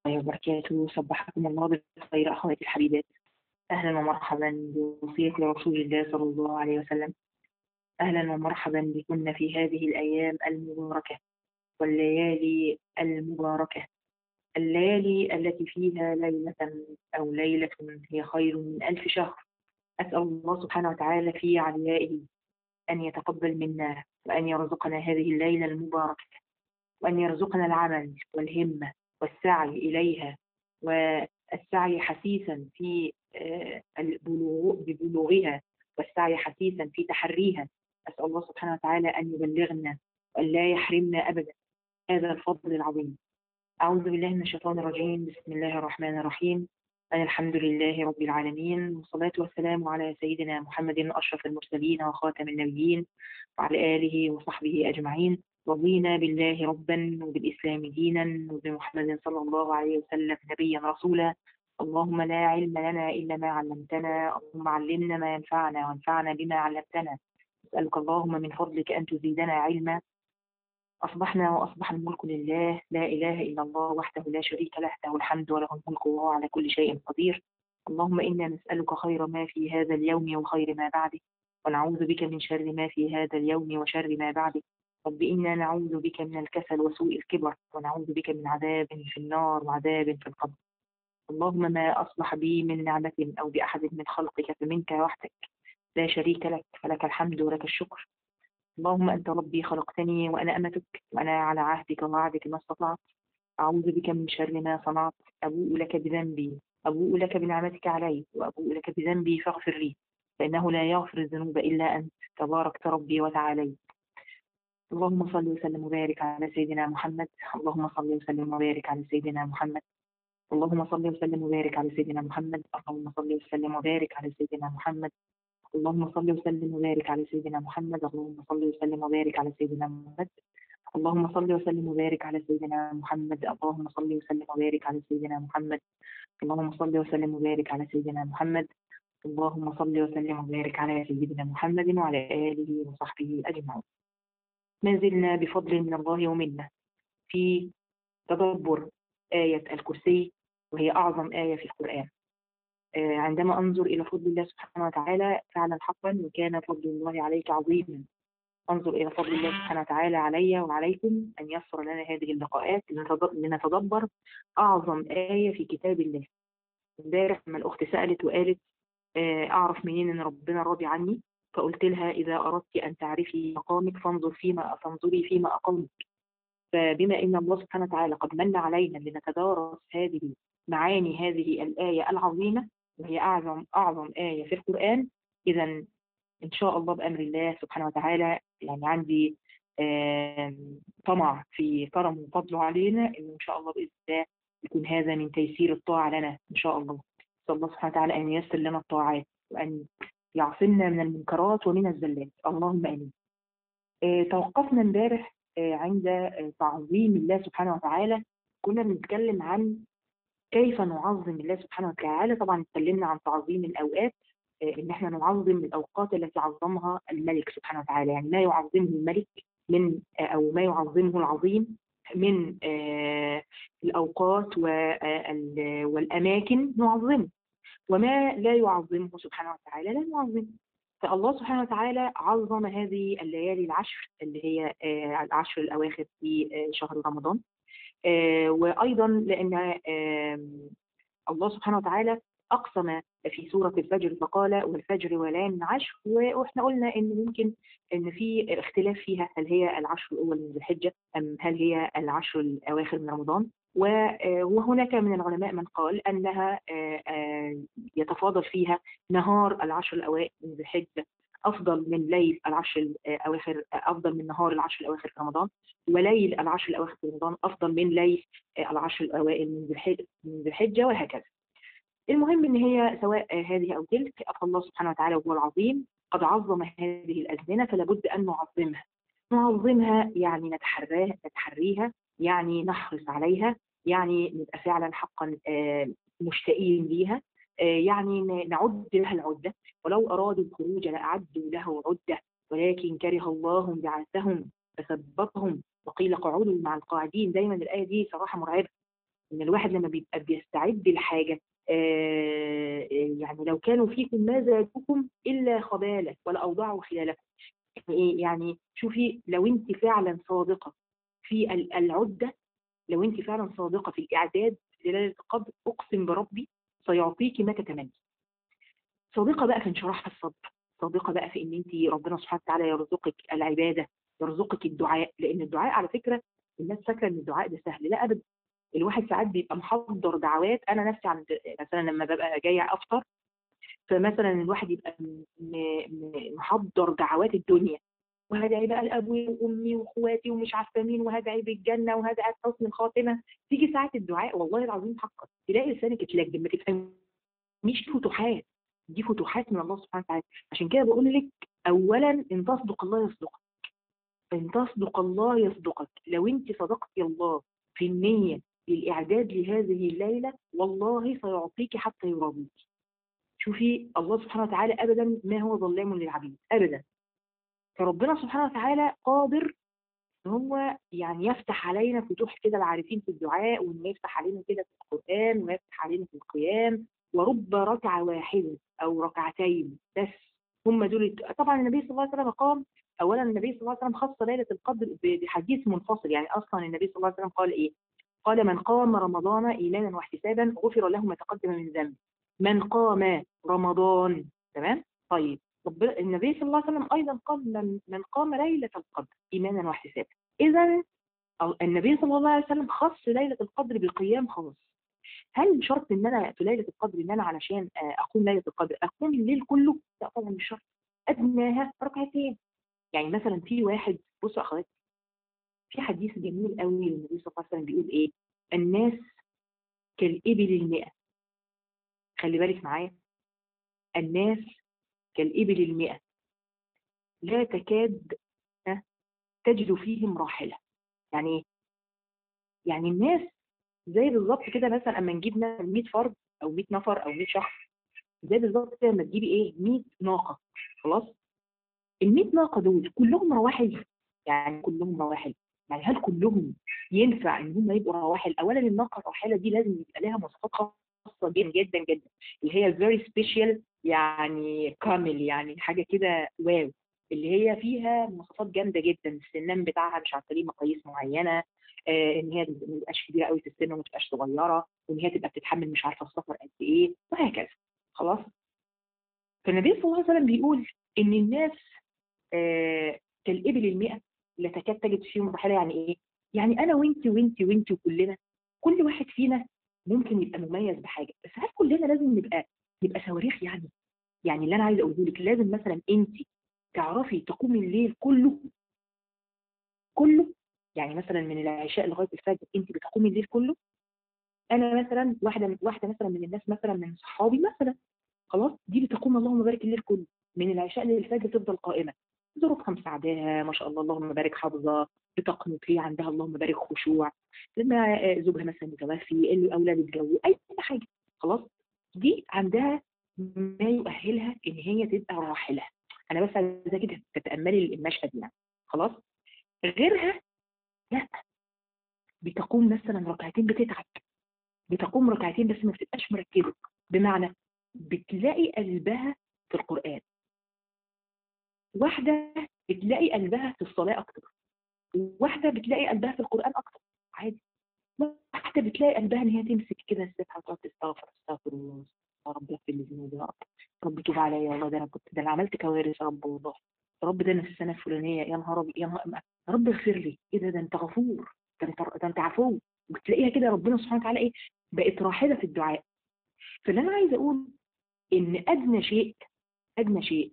وبركاته صبحكم الله بالخير أخواتي الحبيبات أهلا ومرحبا بوصية رسول الله صلى الله عليه وسلم أهلا ومرحبا بكن في هذه الأيام المباركة والليالي المباركة الليالي التي فيها ليلة أو ليلة هي خير من ألف شهر أسأل الله سبحانه وتعالى في عليائه أن يتقبل منا وأن يرزقنا هذه الليلة المباركة وأن يرزقنا العمل والهمة والسعي إليها والسعي حثيثا في ببلوغها والسعي حثيثا في تحريها أسأل الله سبحانه وتعالى أن يبلغنا وأن لا يحرمنا أبدا هذا الفضل العظيم أعوذ بالله من الشيطان الرجيم بسم الله الرحمن الرحيم أنا الحمد لله رب العالمين والصلاة والسلام على سيدنا محمد أشرف المرسلين وخاتم النبيين وعلى آله وصحبه أجمعين رضينا بالله ربا وبالإسلام دينا وبمحمد صلى الله عليه وسلم نبيا رسولا اللهم لا علم لنا إلا ما علمتنا اللهم علمنا ما ينفعنا وانفعنا بما علمتنا أسألك اللهم من فضلك أن تزيدنا علما أصبحنا وأصبح الملك لله لا إله إلا الله وحده لا شريك له له الحمد وله الملك وهو على كل شيء قدير اللهم إنا نسألك خير ما في هذا اليوم وخير ما بعده ونعوذ بك من شر ما في هذا اليوم وشر ما بعده رب إنا نعوذ بك من الكسل وسوء الكبر ونعوذ بك من عذاب في النار وعذاب في القبر اللهم ما أصبح بي من نعمة أو بأحد من خلقك فمنك وحدك لا شريك لك فلك الحمد ولك الشكر اللهم أنت ربي خلقتني وأنا أمتك وأنا على عهدك ووعدك ما استطعت أعوذ بك من شر ما صنعت أبوء لك بذنبي أبوء لك بنعمتك علي وأبوء لك بذنبي فاغفر لي فإنه لا يغفر الذنوب إلا أنت تباركت ربي وتعالي اللهم صل وسلم وبارك على سيدنا محمد اللهم صل وسلم وبارك على سيدنا محمد اللهم صل وسلم وبارك على سيدنا محمد اللهم صل وسلم وبارك على سيدنا محمد اللهم صل وسلم وبارك على سيدنا محمد اللهم صل وسلم وبارك على سيدنا محمد اللهم صل وسلم وبارك على سيدنا محمد اللهم صل وسلم وبارك على سيدنا محمد اللهم صل وسلم وبارك على سيدنا محمد اللهم صل وسلم وبارك على سيدنا محمد وعلى آله وصحبه أجمعين ما زلنا بفضل من الله ومنه في تدبر آية الكرسي وهي أعظم آية في القرآن عندما أنظر إلى فضل الله سبحانه وتعالى فعلا حقا وكان فضل الله عليك عظيما أنظر إلى فضل الله سبحانه وتعالى علي وعليكم أن يسر لنا هذه اللقاءات لنتدبر أعظم آية في كتاب الله امبارح لما الأخت سألت وقالت أعرف منين أن ربنا راضي عني فقلت لها إذا أردت أن تعرفي مقامك فانظر فيما فانظري فيما أقامك فبما أن الله سبحانه وتعالى قد من علينا لنتدارس هذه معاني هذه الآية العظيمة وهي أعظم أعظم آية في القرآن إذا إن شاء الله بأمر الله سبحانه وتعالى يعني عندي طمع في كرم وفضله علينا إن إن شاء الله بإذن الله يكون هذا من تيسير الطاعة لنا إن شاء الله نسأل الله سبحانه وتعالى أن ييسر لنا الطاعات وأن يعصمنا من المنكرات ومن الزلات اللهم امين توقفنا امبارح عند تعظيم الله سبحانه وتعالى كنا بنتكلم عن كيف نعظم الله سبحانه وتعالى طبعا اتكلمنا عن تعظيم الاوقات ان احنا نعظم الاوقات التي عظمها الملك سبحانه وتعالى يعني ما يعظمه الملك من او ما يعظمه العظيم من الاوقات والاماكن نعظمه وما لا يعظمه سبحانه وتعالى لا نعظمه فالله سبحانه وتعالى عظم هذه الليالي العشر اللي هي العشر الأواخر في شهر رمضان وأيضا لأن الله سبحانه وتعالى أقسم في سورة الفجر فقال والفجر ولان عشر وإحنا قلنا إن ممكن إن في اختلاف فيها هل هي العشر الأول من ذي الحجة أم هل هي العشر الأواخر من رمضان وهناك من العلماء من قال أنها يتفاضل فيها نهار العشر الأوائل من ذي الحجة أفضل من ليل العشر الأواخر أفضل من نهار العشر الأواخر في رمضان وليل العشر الأواخر في رمضان أفضل من ليل العشر الأوائل من ذي الحجة وهكذا المهم ان هي سواء هذه او تلك الله سبحانه وتعالى وهو العظيم قد عظم هذه الازمنه فلا بد ان نعظمها نعظمها يعني نتحراها نتحريها يعني نحرص عليها يعني نبقى فعلا حقا مشتاقين ليها يعني نعد لها العده ولو ارادوا الخروج لاعدوا له عده ولكن كره الله بعثهم فثبطهم وقيل قعودوا مع القاعدين دايما الايه دي صراحه مرعبه ان الواحد لما بيبقى بيستعد لحاجه آه يعني لو كانوا فيكم ما زادوكم الا خباله ولا اوضعوا خلالكم يعني ايه يعني شوفي لو انت فعلا صادقه في العده لو انت فعلا صادقه في الاعداد لليله القدر اقسم بربي سيعطيك ما تتمني صادقه بقى في انشراح الصدر صادقه بقى في ان انت ربنا سبحانه وتعالى يرزقك العباده يرزقك الدعاء لان الدعاء على فكره الناس فاكره ان الدعاء ده سهل لا ابدا الواحد ساعات بيبقى محضر دعوات انا نفسي عند مثلا لما ببقى جايه افطر فمثلا الواحد يبقى محضر دعوات الدنيا وهدعي بقى لابوي وامي واخواتي ومش عارفه مين وهدعي بالجنه وهدعي بحسن الخاتمه تيجي ساعه الدعاء والله العظيم حقا تلاقي لسانك اتلجم ما تفهميش فتوحات دي فتوحات من الله سبحانه وتعالى عشان كده بقول لك اولا ان تصدق الله يصدقك ان تصدق الله يصدقك لو انت صدقتي الله في النيه للاعداد لهذه الليله والله سيعطيك حتى يراضيك شوفي الله سبحانه وتعالى ابدا ما هو ظلام للعبيد ابدا فربنا سبحانه وتعالى قادر ان هو يعني يفتح علينا فتوح كده العارفين في الدعاء وانه يفتح علينا كده في القران ويفتح علينا في القيام ورب ركعه واحده او ركعتين بس هم دول طبعا النبي صلى الله عليه وسلم قام اولا النبي صلى الله عليه وسلم خص ليله القدر بحديث منفصل يعني اصلا النبي صلى الله عليه وسلم قال ايه؟ قال من قام رمضان ايمانا واحتسابا غفر له ما تقدم من ذنب من قام رمضان تمام؟ طيب ربنا النبي صلى الله عليه وسلم ايضا قال من, من قام ليله القدر ايمانا واحتسابا اذا النبي صلى الله عليه وسلم خص ليله القدر بقيام خاص هل شرط ان انا في ليله القدر ان انا علشان اقوم ليله القدر اقوم الليل كله؟ لا طبعا مش شرط ادناها ركعتين يعني مثلا في واحد بصوا يا اخواتي في حديث جميل قوي للنبي صلى الله عليه وسلم بيقول ايه؟ الناس كالابل المئة خلي بالك معايا الناس كالإبل المئة لا تكاد تجد فيهم راحلة يعني ايه؟ يعني الناس زي بالظبط كده مثلا اما نجيب 100 فرد او 100 نفر او 100 شخص زي بالظبط كده لما تجيبي ايه 100 ناقه خلاص ال 100 ناقه دول كلهم رواحل يعني كلهم رواحل يعني هل كلهم ينفع ان هم يبقوا رواحل اولا الناقه الراحله دي لازم يبقى لها مواصفات خاصه جدا جدا جدا اللي هي فيري سبيشال يعني كامل يعني حاجه كده واو اللي هي فيها مواصفات جامده جدا السنان بتاعها مش عارفه ليه مقاييس معينه آه ان هي ما تبقاش كبيره قوي في السن وما تبقاش صغيره وان هي تبقى بتتحمل مش عارفه السفر قد ايه وهكذا خلاص فالنبي صلى الله عليه وسلم بيقول ان الناس آه كالابل المئة لا تكاد تجد فيهم رحله يعني ايه؟ يعني انا وانت وانت وانت وكلنا كل واحد فينا ممكن يبقى مميز بحاجه بس هل كلنا لازم نبقى نبقى صواريخ يعني؟ يعني اللي انا عايزه اقوله لك لازم مثلا انت تعرفي تقومي الليل كله كله يعني مثلا من العشاء لغايه الفجر انت بتقومي الليل كله انا مثلا واحده واحده مثلا من الناس مثلا من صحابي مثلا خلاص دي بتقوم اللهم بارك الليل كله من العشاء للفجر تفضل قائمه ظروفها مساعداها ما شاء الله اللهم بارك حافظه بتقنط هي عندها اللهم بارك خشوع لما زوجها مثلا متوفي الاولاد اتجوزوا اي حاجه خلاص دي عندها ما يؤهلها ان هي تبقى راحله انا بس عايزاكي كده تتاملي المشهد يعني خلاص غيرها لا بتقوم مثلا ركعتين بتتعب بتقوم ركعتين بس ما بتبقاش مركزه بمعنى بتلاقي قلبها في القران واحده بتلاقي قلبها في الصلاه اكتر واحده بتلاقي قلبها في القران اكتر عادي واحده بتلاقي قلبها ان هي تمسك كده السبحه وتقعد تستغفر استغفر الله يا رب اغفر لي ذنوبي يا رب رب توب عليا والله ده انا كنت ده انا عملت كوارث يا رب والله يا رب ده انا في السنه الفلانيه يا نهار ابيض يا نهار يا رب اغفر لي ايه ده ده انت غفور ده انت ده انت عفو بتلاقيها كده ربنا سبحانه وتعالى ايه بقت راحله في الدعاء فاللي انا عايزه اقول ان ادنى شيء ادنى شيء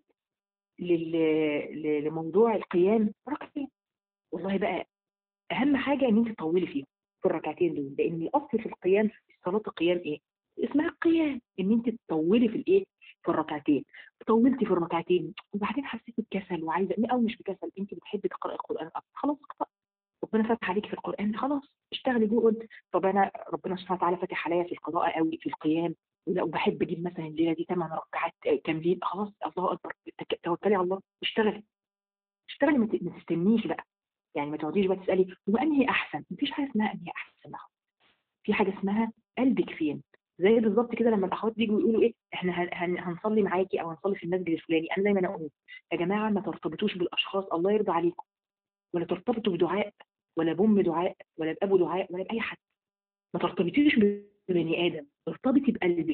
لل... لموضوع القيام ركعتين والله بقى اهم حاجه ان انت تطولي فيهم في الركعتين دول لان الاصل في القيام في صلاه القيام ايه؟ اسمها القيام ان انت تطولي في الايه؟ في الركعتين طولتي في الركعتين وبعدين حسيتي بكسل وعايزه او مش بكسل انت بتحبي تقراي القران اكتر خلاص اقرا ربنا فتح عليك في القران خلاص اشتغلي جوه طب انا ربنا سبحانه وتعالى فاتح عليا في القراءه قوي في القيام وبحب اجيب مثلا الليله دي ثمان ركعات كاملين خلاص الله اكبر توكلي على الله اشتغلي اشتغلي ما تستنيش بقى يعني ما تقعديش بقى تسالي هو انهي احسن مفيش حاجه اسمها انهي احسن في حاجه اسمها قلبك فين زي بالظبط كده لما الاخوات بيجوا يقولوا ايه احنا هن هن هنصلي معاكي او هنصلي في المسجد الفلاني انا دايما اقول يا جماعه ما ترتبطوش بالاشخاص الله يرضى عليكم ولا ترتبطوا بدعاء ولا بام دعاء ولا بابو دعاء ولا باي حد ما ترتبطيش ببني ادم ارتبطي بقلبك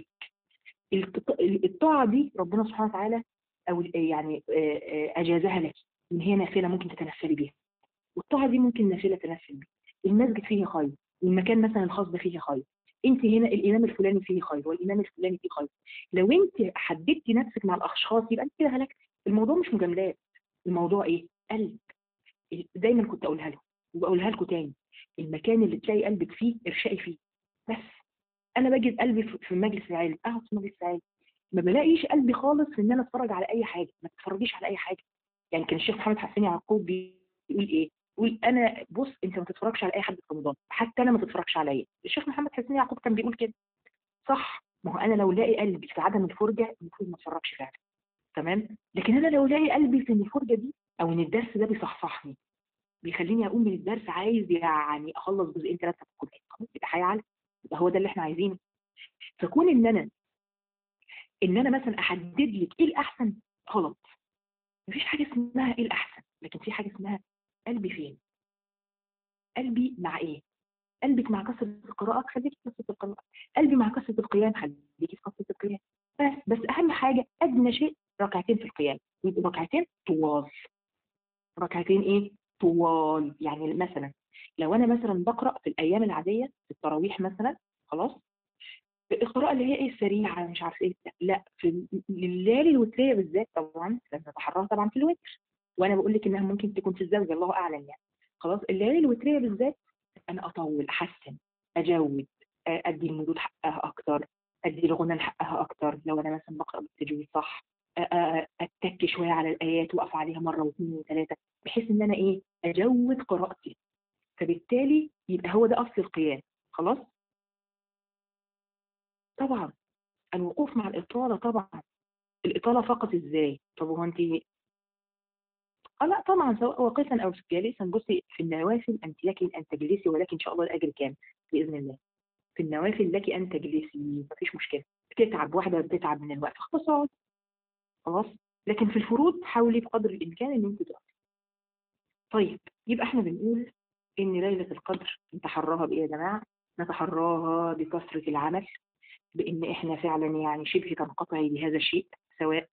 الطاعه دي ربنا سبحانه وتعالى او يعني اجازها لك ان هي نافله ممكن تتنفلي بيها والطاعه دي ممكن نافله تنفل بيها المسجد فيه خير والمكان مثلا الخاص ده فيه خير انت هنا الامام الفلاني فيه خير والامام الفلاني فيه خير لو انت حددتي نفسك مع الاشخاص يبقى انت كده هلكتي الموضوع مش مجاملات الموضوع ايه قلب دايما كنت اقولها لكم وبقولها لكم تاني المكان اللي تلاقي قلبك فيه ارشقي فيه بس انا بجد قلبي في مجلس العلم اقعد في مجلس العلم ما بلاقيش قلبي خالص في ان انا اتفرج على اي حاجه ما تتفرجيش على اي حاجه يعني كان الشيخ محمد حسين يعقوب بيقول ايه يقول انا بص انت ما تتفرجش على اي حد في رمضان حتى انا ما تتفرجش عليا الشيخ محمد حسين يعقوب كان بيقول كده صح ما هو انا لو لاقي قلبي في عدم الفرجه المفروض ما اتفرجش فعلا تمام لكن انا لو لاقي قلبي في ان الفرجه دي او ان الدرس ده بيصحصحني بيخليني اقوم من الدرس عايز يعني اخلص جزئين ثلاثه في القران خلاص يبقى هيعلى يبقى هو ده اللي احنا عايزينه فكون ان انا ان انا مثلا احدد لك ايه الاحسن غلط مفيش حاجه اسمها ايه الاحسن لكن في حاجه اسمها قلبي فين قلبي مع ايه قلبك مع كثره القراءه خليكي في كثره القراءه قلبي مع كثره القيام خليكي في كثره القيام بس بس اهم حاجه ادنى شيء ركعتين في القيام ويبقوا ركعتين طوال ركعتين ايه طوال يعني مثلا لو انا مثلا بقرا في الايام العاديه في التراويح مثلا خلاص القراءه اللي هي ايه السريعه مش عارفه ايه لا في الليالي الوتريه بالذات طبعا لازم اتحرها طبعا في الوتر وانا بقول لك انها ممكن تكون في الزوجه الله اعلم يعني خلاص الليالي الوتريه بالذات انا اطول احسن اجود ادي المدود حقها اكتر ادي الغنى حقها اكتر لو انا مثلا بقرا بالتجويد صح اتك شويه على الايات واقف عليها مره واثنين وثلاثه بحيث ان انا ايه اجود قراءتي فبالتالي يبقى هو ده اصل القيام خلاص طبعا الوقوف مع الاطاله طبعا الاطاله فقط ازاي طب هو انت اه لا طبعا سواء واقفا او جالسا بصي في النوافل انت لك ان تجلسي ولكن ان شاء الله الاجر كام باذن الله في النوافل لك ان تجلسي مفيش مشكله بتتعب واحده بتتعب من الوقت خلاص اقعد خلاص لكن في الفروض حاولي بقدر الامكان ان انت تقفي طيب يبقى احنا بنقول ان ليله القدر نتحراها بايه يا جماعه نتحراها بكثره العمل بان احنا فعلا يعني شبه تنقطعي بهذا الشيء سواء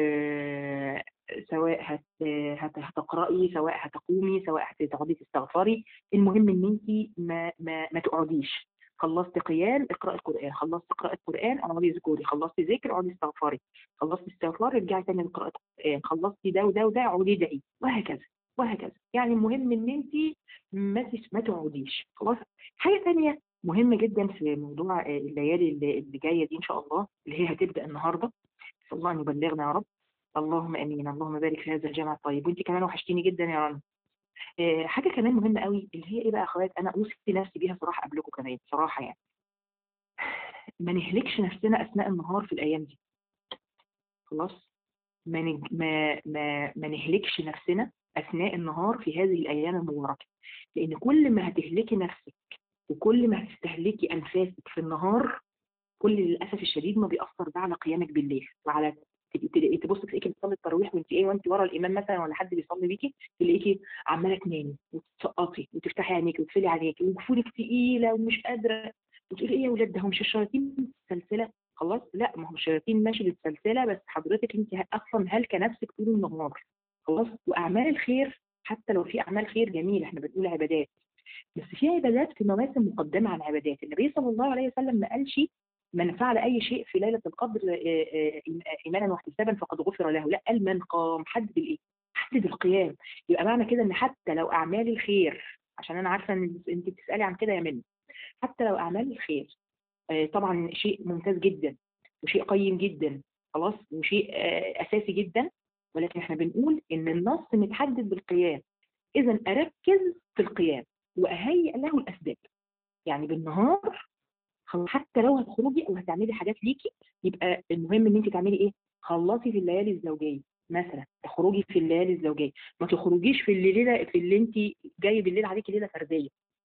آه سواء هت هت هتقرأي سواء هتقومي سواء هتقعدي تستغفري المهم ان انت ما ما ما تقعديش خلصت قيام اقرأي القرآن خلصت قراءة القرآن اقعدي اذكري خلصتي ذكر اقعدي استغفري خلصت استغفار ارجعي تاني لقراءة القرآن خلصتي ده وده وده اقعدي ادعي وهكذا وهكذا يعني المهم ان انت ما ما تقعديش خلاص حاجة ثانية مهمة جدا في موضوع الليالي اللي جاية دي ان شاء الله اللي هي هتبدأ النهاردة نسأل الله ان يبلغنا يا رب اللهم امين اللهم بارك في هذا الجامع الطيب وانت كمان وحشتيني جدا يا رنا آه حاجه كمان مهمه قوي اللي هي ايه بقى يا اخوات انا اوصي نفسي بيها صراحه قبلكم كمان صراحه يعني ما نهلكش نفسنا اثناء النهار في الايام دي خلاص ما نج... ما ما ما نهلكش نفسنا اثناء النهار في هذه الايام المباركه لان كل ما هتهلكي نفسك وكل ما هتستهلكي انفاسك في النهار كل للاسف الشديد ما بيأثر ده على قيامك بالليل وعلى تبص تلاقيكي بتصلي التراويح وانت ايه وانت ورا الامام مثلا ولا حد بيصلي بيكي تلاقيكي عماله تنامي وتسقطي وتفتحي عينيكي وتقفلي عينيكي وجفونك تقيله ومش قادره وتقولي ايه يا ولاد ده هو مش الشياطين متسلسله خلاص لا ما هو الشياطين ماشي بالسلسله بس حضرتك انت اصلا هالكه نفسك طول النهار خلاص واعمال الخير حتى لو في اعمال خير جميله احنا بنقول عبادات بس في عبادات في مواسم مقدمه عن عبادات النبي صلى الله عليه وسلم ما قالش من فعل أي شيء في ليلة القدر إيمانا واحتسابا فقد غفر له لا قال من قام حدد الإيه؟ حدد القيام يبقى معنى كده إن حتى لو أعمال الخير عشان أنا عارفة إن أنت بتسألي عن كده يا منى حتى لو أعمال الخير طبعا شيء ممتاز جدا وشيء قيم جدا خلاص وشيء أساسي جدا ولكن احنا بنقول إن النص متحدد بالقيام إذا أركز في القيام وأهيئ له الأسباب يعني بالنهار حتى لو هتخرجي او هتعملي حاجات ليكي يبقى المهم ان انت تعملي ايه خلصي في الليالي الزوجيه مثلا تخرجي في الليالي الزوجيه ما تخرجيش في الليله في اللي انت جاي بالليل عليكي ليله فرديه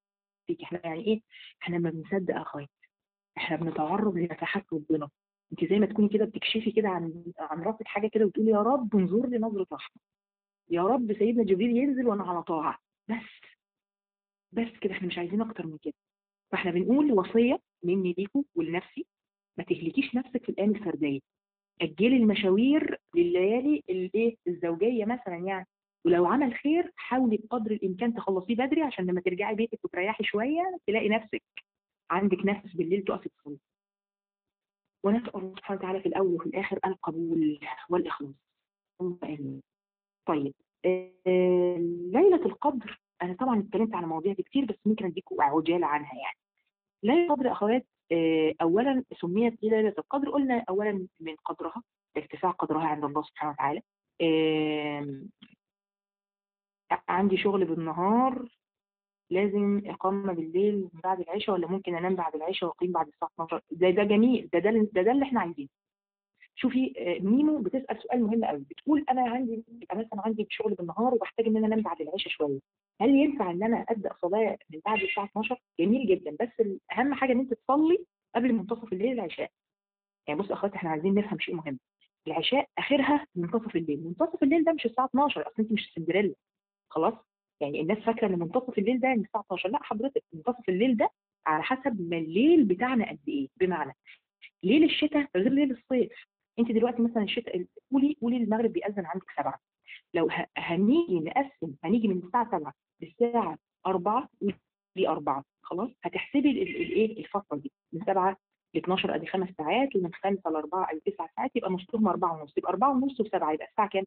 فيك احنا يعني ايه احنا ما بنصدق اخوات احنا بنتعرض لنفحات ربنا انت زي ما تكوني كده بتكشفي كده عن عن راسك حاجه كده وتقولي يا رب انظر لي نظره رحمه يا رب سيدنا جبريل ينزل وانا على طاعه بس بس كده احنا مش عايزين اكتر من كده فاحنا بنقول وصيه مني ليكم ولنفسي ما تهلكيش نفسك في الايام الفرديه اجلي المشاوير لليالي الايه الزوجيه مثلا يعني ولو عمل خير حاولي بقدر الامكان تخلصيه بدري عشان لما ترجعي بيتك وتريحي شويه تلاقي نفسك عندك نفس بالليل تقفي تصلي ونسال الله سبحانه وتعالى في الاول وفي الاخر القبول والاخلاص اللهم امين طيب آه ليله القدر انا طبعا اتكلمت على مواضيع كتير بس ممكن اديكم عجاله عنها يعني ليله القدر اخوات آه اولا سميت ليله القدر قلنا اولا من قدرها ارتفاع قدرها عند الله سبحانه وتعالى آه عندي شغل بالنهار لازم إقامة بالليل من بعد العشاء ولا ممكن أنام بعد العشاء وأقيم بعد الساعة 12 ده ده جميل ده ده, ده, ده اللي إحنا عايزينه شوفي ميمو بتسأل سؤال مهم قوي بتقول أنا عندي يبقى مثلا عندي شغل بالنهار وبحتاج إن أنا أنام بعد العشاء شوية هل ينفع إن أنا أبدأ صلاة من بعد الساعة 12 جميل جدا بس أهم حاجة إن أنت تصلي قبل منتصف الليل العشاء يعني بص أخواتي إحنا عايزين نفهم شيء مهم العشاء آخرها منتصف الليل منتصف الليل ده مش الساعة 12 أصل أنت مش سندريلا خلاص يعني الناس فاكره ان منتصف الليل ده من الساعه 12 لا حضرتك منتصف الليل ده على حسب ما الليل بتاعنا قد ايه بمعنى ليل الشتاء غير ليل الصيف انت دلوقتي مثلا الشتاء قولي قولي المغرب بيأذن عندك سبعة لو هنيجي نقسم هنيجي من الساعه 7 للساعه 4 دي 4 خلاص هتحسبي الايه الفتره دي من 7 ل 12 ادي خمس ساعات ومن 5 ل 4 ادي 9 ساعات يبقى نصهم 4 ونص يبقى 4 ونص و7 يبقى الساعه كام؟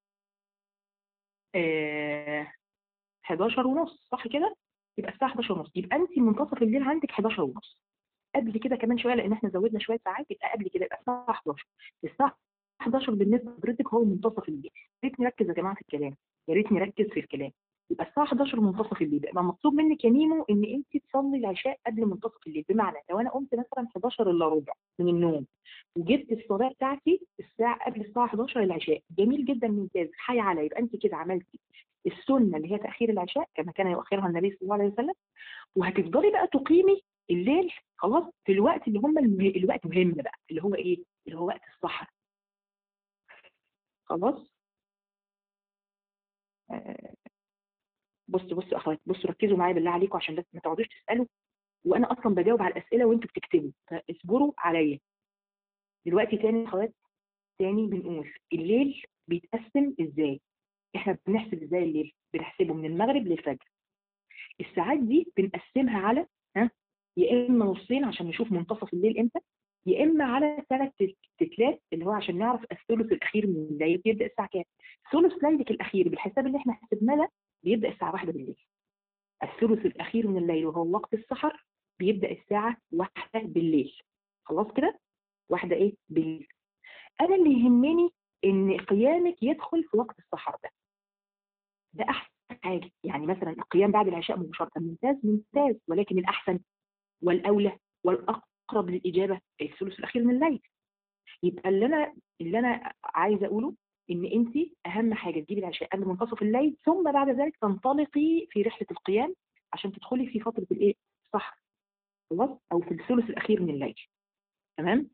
آه 11 ونص صح كده يبقى الساعه 11 ونص يبقى انت منتصف الليل عندك 11 ونص قبل كده كمان شويه لان احنا زودنا شويه ساعات يبقى قبل كده يبقى الساعه 11 الساعه 11 بالنسبه لحضرتك هو منتصف الليل يا ريت نركز يا جماعه في الكلام يا ريت نركز في الكلام يبقى الساعه 11 منتصف الليل يبقى مطلوب منك يا ميمو ان انت تصلي العشاء قبل منتصف الليل بمعنى لو انا قمت مثلا 11 الا ربع من النوم وجبت الصلاه بتاعتي الساعه قبل الساعه 11 العشاء جميل جدا ممتاز حي على يبقى انت كده عملتي السنه اللي هي تاخير العشاء كما كان يؤخرها النبي صلى الله عليه وسلم وهتفضلي بقى تقيمي الليل خلاص في الوقت اللي هم الوقت مهم بقى اللي هو ايه اللي هو وقت السحر خلاص آه بصوا بصوا اخوات بصوا ركزوا معايا بالله عليكم عشان بس ما تقعدوش تسالوا وانا اصلا بجاوب على الاسئله وانتوا بتكتبوا فاصبروا عليا دلوقتي تاني اخوات تاني بنقول الليل بيتقسم ازاي احنا بنحسب ازاي الليل بنحسبه من المغرب للفجر الساعات دي بنقسمها على ها يا اما نصين عشان نشوف منتصف الليل امتى يا اما على ثلاث تتلات اللي هو عشان نعرف الثلث الاخير من الليل بيبدا الساعه كام ثلث ليلك الاخير بالحساب اللي احنا حسبناه ده بيبدا الساعه واحدة بالليل الثلث الاخير من الليل وهو وقت السحر بيبدا الساعه واحدة بالليل خلاص كده واحدة ايه بالليل انا اللي يهمني ان قيامك يدخل في وقت السحر ده ده احسن حاجه يعني مثلا القيام بعد العشاء مباشره ممتاز ممتاز ولكن الاحسن والاولى والاقرب للاجابه الثلث الاخير من الليل يبقى اللي انا اللي انا عايزه اقوله ان انت اهم حاجه تجيبي العشاء قبل منتصف الليل ثم بعد ذلك تنطلقي في رحله القيام عشان تدخلي في فتره الايه السحر خلاص او في الثلث الاخير من الليل تمام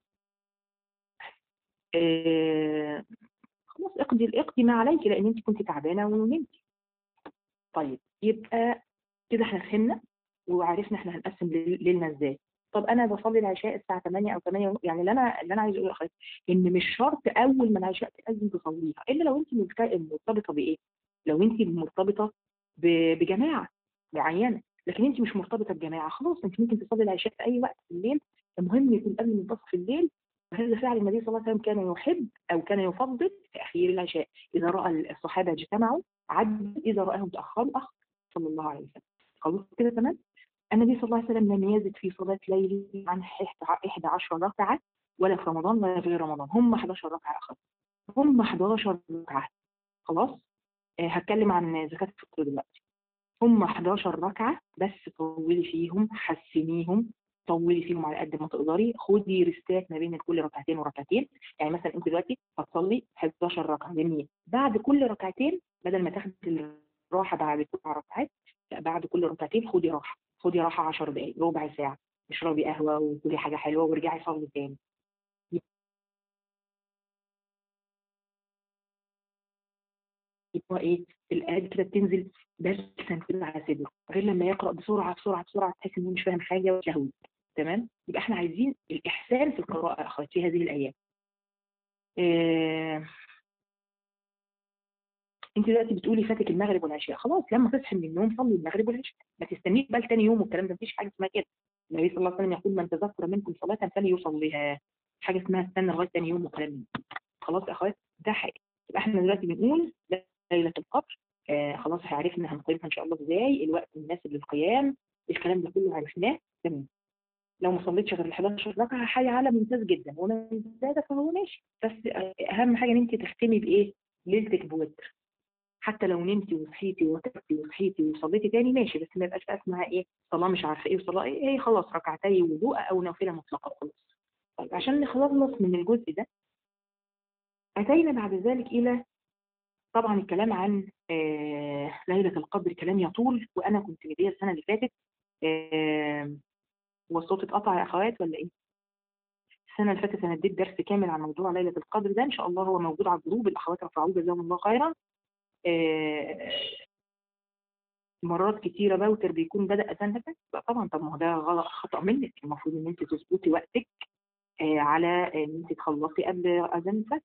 آه خلاص اقضي اقضي ما عليك لان انت كنت تعبانه ونمتي طيب يبقى كده احنا فهمنا وعرفنا احنا هنقسم ليلنا ازاي طب انا بصلي العشاء الساعه 8 او 8 يعني اللي انا اللي انا عايز اقوله اخواتي ان مش شرط اول ما العشاء تاذن تصليها الا لو انت مرتبطه بايه لو انت مرتبطه بجماعه معينه لكن انت مش مرتبطه بجماعه خلاص انت ممكن تصلي العشاء في اي وقت في الليل المهم يكون قبل منتصف الليل وهذا فعل النبي صلى الله عليه وسلم كان يحب او كان يفضل تاخير العشاء اذا راى الصحابه اجتمعوا عد اذا راهم تاخروا اخر صلى الله عليه وسلم خلاص كده تمام النبي صلى الله عليه وسلم لم يزد في صلاة ليله عن 11 ركعة ولا في رمضان ولا في رمضان هم 11 ركعة أخذ هم 11 ركعة خلاص آه هتكلم عن زكاة الفطر دلوقتي هم 11 ركعة بس طولي فيهم حسنيهم طولي فيهم على قد ما تقدري خدي ريستات ما بين كل ركعتين وركعتين يعني مثلا انت دلوقتي هتصلي 11 ركعة جميل بعد كل ركعتين بدل ما تاخدي الراحة بعد سبع ركعات لا بعد كل ركعتين خدي راحة خدي راحه 10 دقائق ربع ساعه اشربي قهوه وكلي حاجه حلوه وارجعي صلي تاني يبقى ايه الايات كده بتنزل بلسم كده على صدره غير لما يقرا بسرعه بسرعه بسرعه تحس ان هو مش فاهم حاجه وشهوي تمام يبقى احنا عايزين الاحسان في القراءه يا اخواتي في هذه الايام آه... انت دلوقتي بتقولي فاتك المغرب والعشاء خلاص لما تصحي من النوم صلي المغرب والعشاء ما تستنيش بقى تاني يوم والكلام ده مفيش حاجه اسمها كده النبي صلى الله عليه وسلم يقول من تذكر منكم صلاه فليصليها حاجه اسمها استنى لغايه تاني يوم وكلام من ده. خلاص يا اخوات ده حاجه يبقى احنا دلوقتي بنقول ليله القدر آه خلاص عرفنا هنقيمها ان شاء الله ازاي الوقت المناسب للقيام الكلام ده كله عرفناه تمام لو ما صليتش غير ال 11 ركعه حي على ممتاز جدا ومن زاد فهو ماشي بس اهم حاجه ان انت تختمي بايه؟ ليلتك بوتر حتى لو نمتي وصحيتي وتبتي وصحيتي وصليتي تاني ماشي بس ما يبقاش بقى اسمها ايه صلاه مش عارفه ايه وصلاه ايه هي خلاص ركعتي وضوء او نافله مطلقه خلاص طيب عشان نخلص من الجزء ده اتينا بعد ذلك الى طبعا الكلام عن آه ليله القدر كلام يطول وانا كنت مديه السنه اللي فاتت آه هو الصوت اتقطع يا اخوات ولا ايه؟ السنه اللي فاتت انا اديت درس كامل عن موضوع ليله القدر ده ان شاء الله هو موجود على الجروب الاخوات رفعوه جزاهم الله خيرا آه مرات كتيره باوتر بيكون بدا اذان هدف لا طبعا طب ما هو ده غلط خطا منك المفروض ان انت تظبطي وقتك آه على ان انت تخلصي قبل اذان الفجر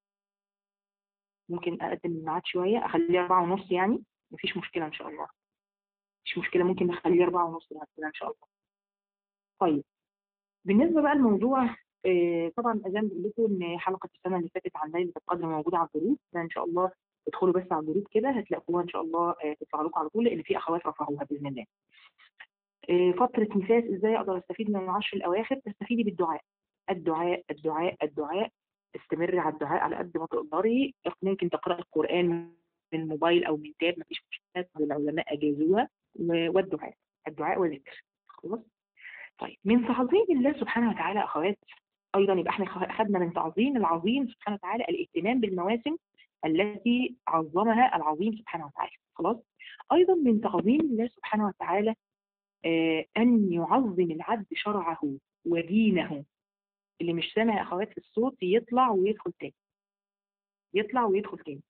ممكن اقدم الميعاد شويه اخليه أربعة ونص يعني مفيش مشكله ان شاء الله مش مشكله ممكن نخليه أربعة ونص بعد كده ان شاء الله طيب بالنسبه بقى لموضوع آه طبعا اذان بقول لكم ان حلقه السنه اللي فاتت عن ليله القدر موجوده على الجروب فان شاء الله ادخلوا بس على الجروب كده هتلاقوها ان شاء الله آه تطلع لكم على طول لان في اخوات رفعوها باذن الله. آه فتره نفاس ازاي اقدر استفيد من العشر الاواخر؟ تستفيدي بالدعاء. الدعاء الدعاء الدعاء استمري على الدعاء على قد ما تقدري ممكن تقراي القران من موبايل او من تاب مفيش مشكله العلماء اجازوها والدعاء الدعاء والذكر خلاص طيب من تعظيم الله سبحانه وتعالى اخوات ايضا يبقى احنا اخذنا من تعظيم العظيم سبحانه وتعالى الاهتمام بالمواسم التي عظمها العظيم سبحانه وتعالى خلاص ايضا من تعظيم الله سبحانه وتعالى آه ان يعظم العبد شرعه ودينه اللي مش سامع يا اخوات في الصوت يطلع ويدخل تاني يطلع ويدخل تاني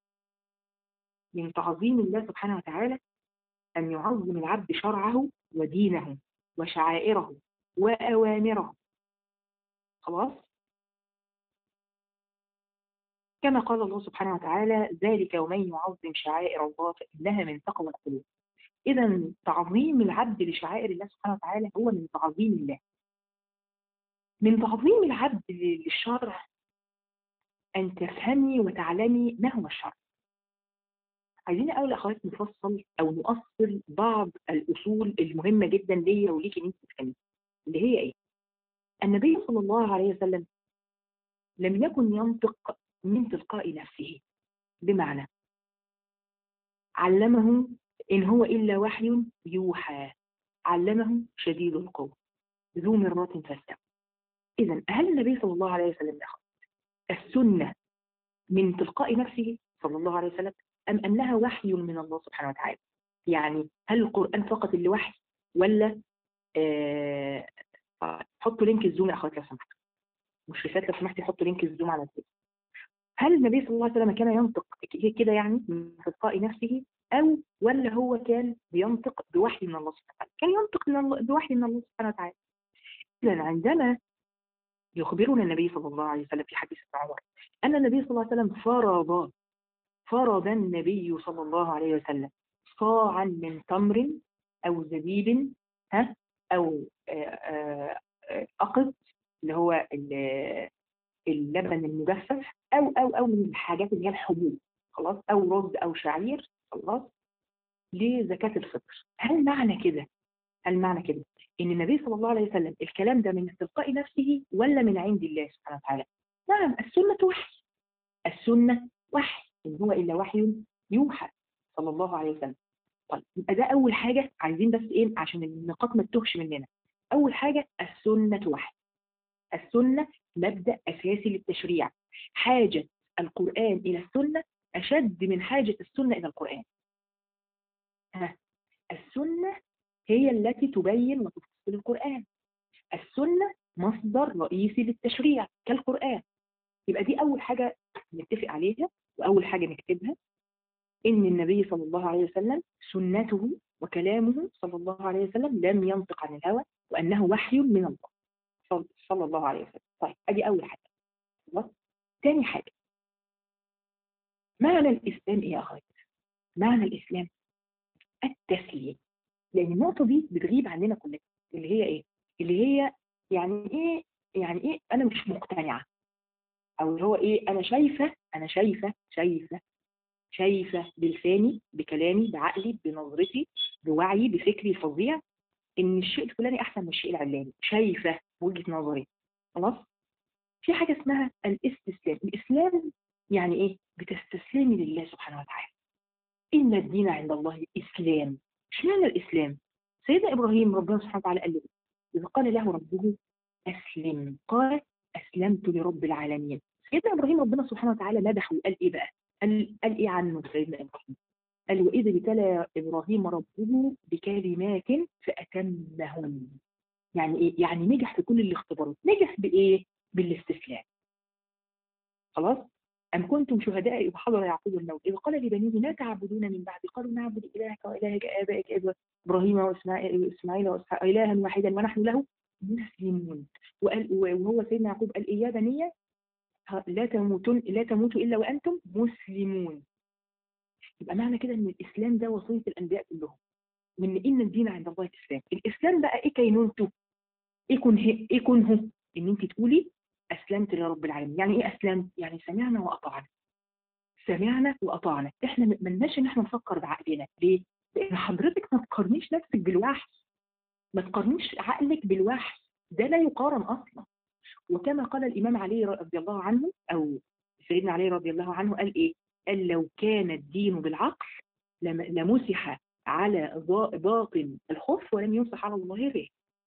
من تعظيم الله سبحانه وتعالى أن يعظم العبد شرعه ودينه وشعائره وأوامره خلاص كما قال الله سبحانه وتعالى ذلك ومن يعظم شعائر الله فإنها من تقوى القلوب إذا تعظيم العبد لشعائر الله سبحانه وتعالى هو من تعظيم الله من تعظيم العبد للشرع أن تفهمي وتعلمي ما هو الشرع عايزين اول اخوات نفصل او نؤصل بعض الاصول المهمه جدا ليا وليكي ان انت تفهميها اللي هي ايه؟ النبي صلى الله عليه وسلم لم يكن ينطق من تلقاء نفسه بمعنى علمه ان هو الا وحي يوحى علمه شديد القوه ذو مرات فاستوى اذا هل النبي صلى الله عليه وسلم السنه من تلقاء نفسه صلى الله عليه وسلم أم أنها وحي من الله سبحانه وتعالى يعني هل القرآن فقط اللي وحي ولا آه حطوا لينك الزوم يا أخواتي لو سمحتوا مشرفات لو سمحتي حطوا لينك الزوم على الفيس هل النبي صلى الله عليه وسلم كان ينطق كده يعني من تلقاء نفسه أو ولا هو كان بينطق بوحي من الله سبحانه وتعالى كان ينطق من الله بوحي من الله سبحانه وتعالى إذا عندما يخبرنا النبي صلى الله عليه وسلم في حديث ابن عمر أن النبي صلى الله عليه وسلم فرض فرض النبي صلى الله عليه وسلم صاعا من تمر أو زبيب ها أو أقط اللي هو اللبن المجفف أو أو أو من الحاجات اللي هي الحبوب خلاص أو رز أو شعير خلاص لزكاة الفطر هل معنى كده هل معنى كده إن النبي صلى الله عليه وسلم الكلام ده من تلقاء نفسه ولا من عند الله سبحانه وتعالى نعم السنة وحي السنة وحي إن هو إلا وحي يوحى صلى الله عليه وسلم طيب يبقى ده أول حاجة عايزين بس إيه عشان النقاط ما تتوهش مننا أول حاجة السنة وحي السنة مبدأ أساسي للتشريع حاجة القرآن إلى السنة أشد من حاجة السنة إلى القرآن ها السنة هي التي تبين وتفصل القرآن السنة مصدر رئيسي للتشريع كالقرآن يبقى دي أول حاجة نتفق عليها وأول حاجة نكتبها إن النبي صلى الله عليه وسلم سنته وكلامه صلى الله عليه وسلم لم ينطق عن الهوى وأنه وحي من الله صلى الله عليه وسلم طيب أدي أول حاجة خلاص تاني حاجة معنى الإسلام إيه يا أخوات؟ معنى الإسلام التسليم لأن النقطة دي بتغيب عننا كلنا اللي هي إيه؟ اللي هي يعني إيه يعني إيه أنا مش مقتنعة أو اللي هو إيه أنا شايفة أنا شايفة شايفة شايفة بلساني بكلامي بعقلي بنظرتي بوعي بفكري الفظيع ان الشيء الفلاني احسن من الشيء العلاني شايفه وجهه نظري خلاص في حاجه اسمها الاستسلام الاسلام يعني ايه بتستسلمي لله سبحانه وتعالى ان الدين عند الله الاسلام اشمعنى الاسلام سيدنا ابراهيم ربنا سبحانه وتعالى قال له اذا قال له ربه اسلم قال اسلمت لرب العالمين سيدنا ابراهيم ربنا سبحانه وتعالى مدحه وقال ايه بقى قال قال ايه عنه سيدنا ابراهيم قال وإذ ابتلى إبراهيم ربه بكلمات فأتمهن يعني إيه؟ يعني نجح في كل الاختبارات نجح بإيه؟ بالاستسلام خلاص؟ أم كنتم شهداء إذ حضر يعقوب الموت إذ قال لبنيه ما تعبدون من بعد قالوا نعبد إلهك وإله آبائك إبراهيم وإسماعيل وإسحاق إلها واحدا ونحن له مسلمون وقال وهو سيدنا يعقوب قال إيه يا بني لا تموتن لا تموتوا إلا وأنتم مسلمون يبقى معنى كده ان الاسلام ده وصيه الانبياء كلهم وان ان الدين عند الله الاسلام الاسلام بقى ايه كينونته ايه كنه ايه كنه ان انت تقولي اسلمت لرب العالمين يعني ايه اسلمت يعني سمعنا واطعنا سمعنا واطعنا احنا ملناش ان احنا نفكر بعقلنا ليه لان حضرتك ما تقارنيش نفسك بالوحي ما تقارنيش عقلك بالوحي ده لا يقارن اصلا وكما قال الامام علي رضي الله عنه او سيدنا علي رضي الله عنه قال ايه قال لو كان الدين بالعقل لمسح على باطن الخف ولم يمسح على ظاهره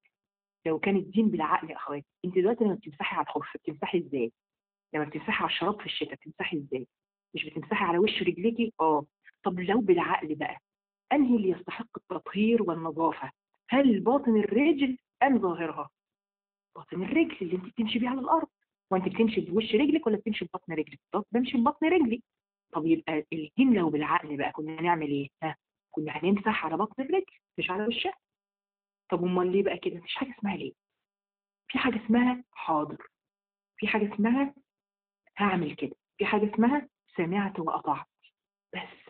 لو كان الدين بالعقل يا اخواتي انت دلوقتي لما بتمسحي على الخف بتمسحي ازاي لما بتمسحي على الشراب في الشتاء بتمسحي ازاي مش بتمسحي على وش رجليكي اه طب لو بالعقل بقى انهي اللي يستحق التطهير والنظافه هل باطن الرجل ام ظاهرها باطن الرجل اللي انت بتمشي بيه على الارض وانت بتمشي بوش رجلك ولا بتمشي ببطن رجلك طب بمشي ببطن رجلي طب يبقى الدين لو بالعقل بقى كنا هنعمل ايه ها كنا هنمسح على بطن الرجل مش على وشها طب امال ليه بقى كده مفيش حاجه اسمها ليه في حاجه اسمها حاضر في حاجه اسمها هعمل كده في حاجه اسمها سمعت واطعت بس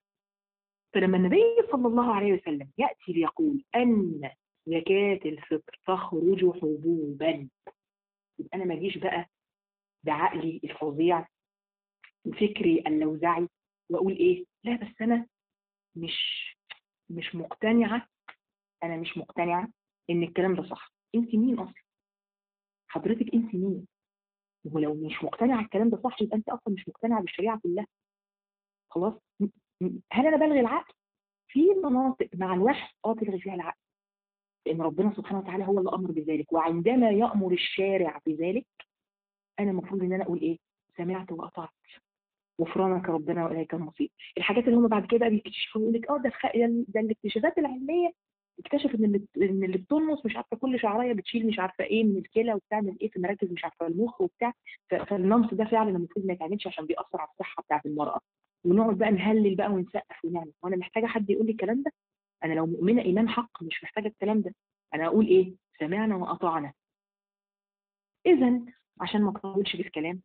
فلما النبي صلى الله عليه وسلم ياتي ليقول ان زكاه الفطر تخرج حبوبا يبقى انا ما اجيش بقى بعقلي الفظيع وفكري اللوزعي واقول ايه لا بس انا مش مش مقتنعه انا مش مقتنعه ان الكلام ده صح انت مين اصلا حضرتك انت مين ولو مش مقتنعه الكلام ده صح يبقى انت اصلا مش مقتنعه بالشريعه كلها خلاص هل انا بلغي العقل في مناطق مع الوحي اه تلغي فيها العقل لان ربنا سبحانه وتعالى هو اللي امر بذلك وعندما يامر الشارع بذلك انا المفروض ان انا اقول ايه سمعت واطعت غفرانك ربنا واليك المصير الحاجات اللي هم بعد كده بيكتشفوا يقول لك اه ده ده الاكتشافات العلميه اكتشفت ان اللي ان اللي بتنمص مش عارفه كل شعرايه بتشيل مش عارفه ايه من الكلى وبتعمل ايه في مراكز مش عارفه المخ وبتاع فالنمص ده فعلا المفروض ما يتعملش عشان بيأثر على الصحه بتاعت المراه ونقعد بقى نهلل بقى ونسقف ونعمل وانا محتاجه حد يقول لي الكلام ده انا لو مؤمنه ايمان حق مش محتاجه الكلام ده انا اقول ايه سمعنا واطعنا اذا عشان ما اطولش في الكلام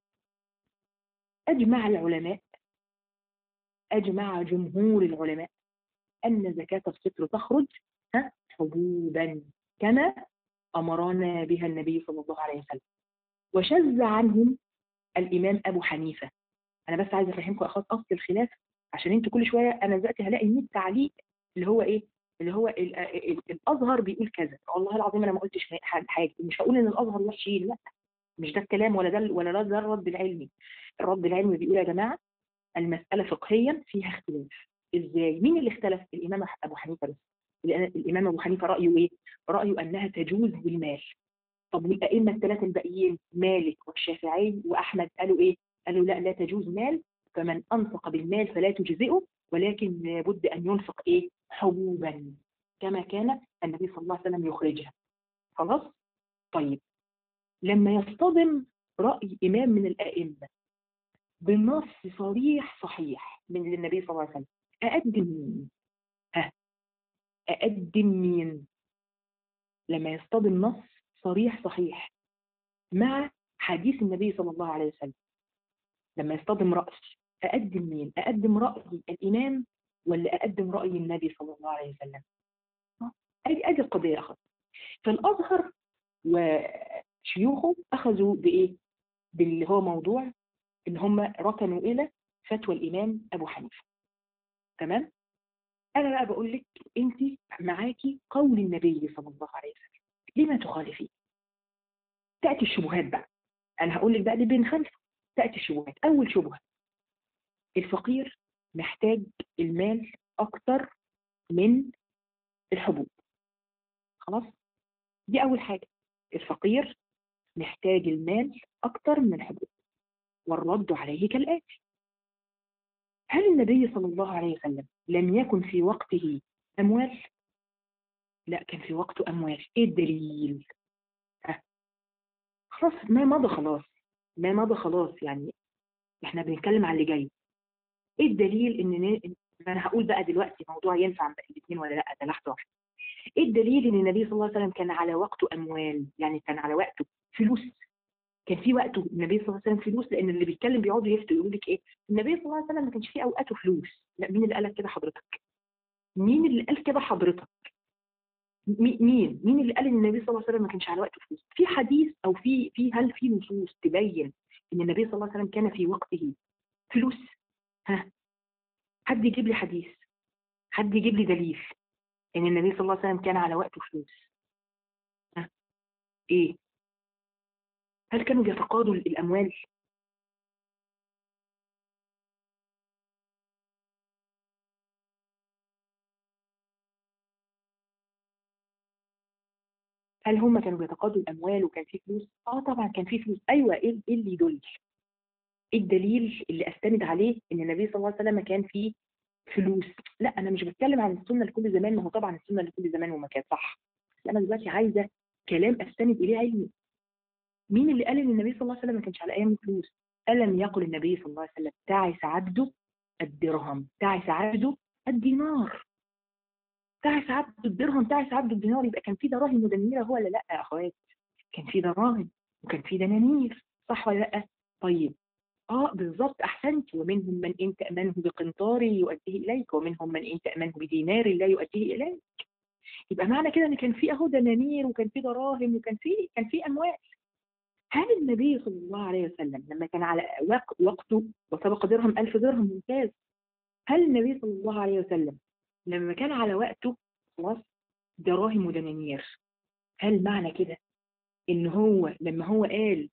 أجمع العلماء أجمع جمهور العلماء أن زكاة الفطر تخرج حبوبا كما أمرنا بها النبي صلى الله عليه وسلم وشذ عنهم الإمام أبو حنيفة أنا بس عايزة أفهمكم أخوات أصل الخلاف عشان أنتوا كل شوية أنا دلوقتي هلاقي 100 تعليق اللي هو إيه اللي هو ال ال الازهر بيقول كذا والله العظيم انا ما قلتش حاجه مش هقول ان الازهر وحشين لا مش ده الكلام ولا ده ولا ده الرد العلمي الرد العلمي بيقول يا جماعه المساله فقهيا فيها اختلاف ازاي مين اللي اختلف الامام ابو حنيفه بس الامام ابو حنيفه رايه ايه رايه انها تجوز بالمال طب والائمه الثلاثه الباقيين مالك والشافعي واحمد قالوا ايه قالوا لا لا تجوز مال فمن انفق بالمال فلا تجزئه ولكن لابد ان ينفق ايه حبوبا كما كان النبي صلى الله عليه وسلم يخرجها خلاص طيب لما يصطدم رأي إمام من الأئمة بنص صريح صحيح من النبي صلى الله عليه وسلم أقدم مين؟ ها أقدم مين؟ لما يصطدم نص صريح صحيح مع حديث النبي صلى الله عليه وسلم لما يصطدم رأي أقدم مين؟ أقدم رأي الإمام ولا أقدم رأي النبي صلى الله عليه وسلم؟ أدي أدي القضية أخذ فالأزهر وشيوخه أخذوا بإيه؟ باللي هو موضوع إن هم ركنوا إلى فتوى الإمام أبو حنيفة تمام؟ أنا بقى بقول لك أنت معاكي قول النبي صلى الله عليه وسلم لما تخالفيه؟ تأتي الشبهات بقى أنا هقول لك بقى اللي بنخالفه تأتي الشبهات أول شبهة الفقير محتاج المال أكتر من الحبوب خلاص دي أول حاجة الفقير محتاج المال أكتر من الحبوب والرد عليه كالآتي هل النبي صلى الله عليه وسلم لم يكن في وقته أموال؟ لا كان في وقته أموال إيه الدليل؟ أه. خلاص ما مضى خلاص ما مضى خلاص يعني احنا بنتكلم على اللي جاي ايه الدليل ان ن... انا هقول بقى دلوقتي موضوع ينفع الاثنين ولا لا ده لحظه واحده ايه الدليل ان النبي صلى الله عليه وسلم كان على وقته اموال يعني كان على وقته فلوس كان في وقته النبي صلى الله عليه وسلم فلوس لان اللي بيتكلم بيقعدوا يفتوا يقول لك ايه النبي صلى الله عليه وسلم ما كانش في اوقاته فلوس لا مين اللي قال لك كده حضرتك مين اللي قال كده حضرتك مين مين اللي قال ان النبي صلى الله عليه وسلم ما كانش على وقته فلوس في حديث او في في هل في نصوص تبين ان النبي صلى الله عليه وسلم كان في وقته فلوس ها حد يجيب لي حديث حد يجيب لي دليل ان النبي صلى الله عليه وسلم كان على وقته فلوس ها ايه هل كانوا بيتقاضوا الاموال هل هم كانوا بيتقاضوا الاموال وكان في فلوس اه طبعا كان في فلوس ايوه ايه إيه اللي يدل ايه الدليل اللي استند عليه ان النبي صلى الله عليه وسلم كان فيه فلوس لا انا مش بتكلم عن السنه لكل زمان ما هو طبعا السنه لكل زمان ومكان صح انا دلوقتي عايزه كلام استند اليه علمي مين اللي قال ان النبي صلى الله عليه وسلم ما كانش على ايام فلوس الم يقل النبي صلى الله عليه وسلم تعس عبده الدرهم تعس عبده الدينار تعس عبده الدرهم تعس عبده الدينار يبقى كان في دراهم ودنانير هو ولا لا يا اخوات كان في دراهم وكان في دنانير صح ولا لا طيب اه بالظبط احسنت ومنهم من ان تامنه بقنطار يؤديه اليك ومنهم من ان تامنه بدينار لا يؤديه اليك يبقى معنى كده ان كان في اهو دنانير وكان في دراهم وكان في كان في اموال هل النبي صلى الله عليه وسلم لما كان على وق- وقته وسبق درهم ألف درهم ممتاز هل النبي صلى الله عليه وسلم لما كان على وقته خلاص دراهم ودنانير هل معنى كده ان هو لما هو قال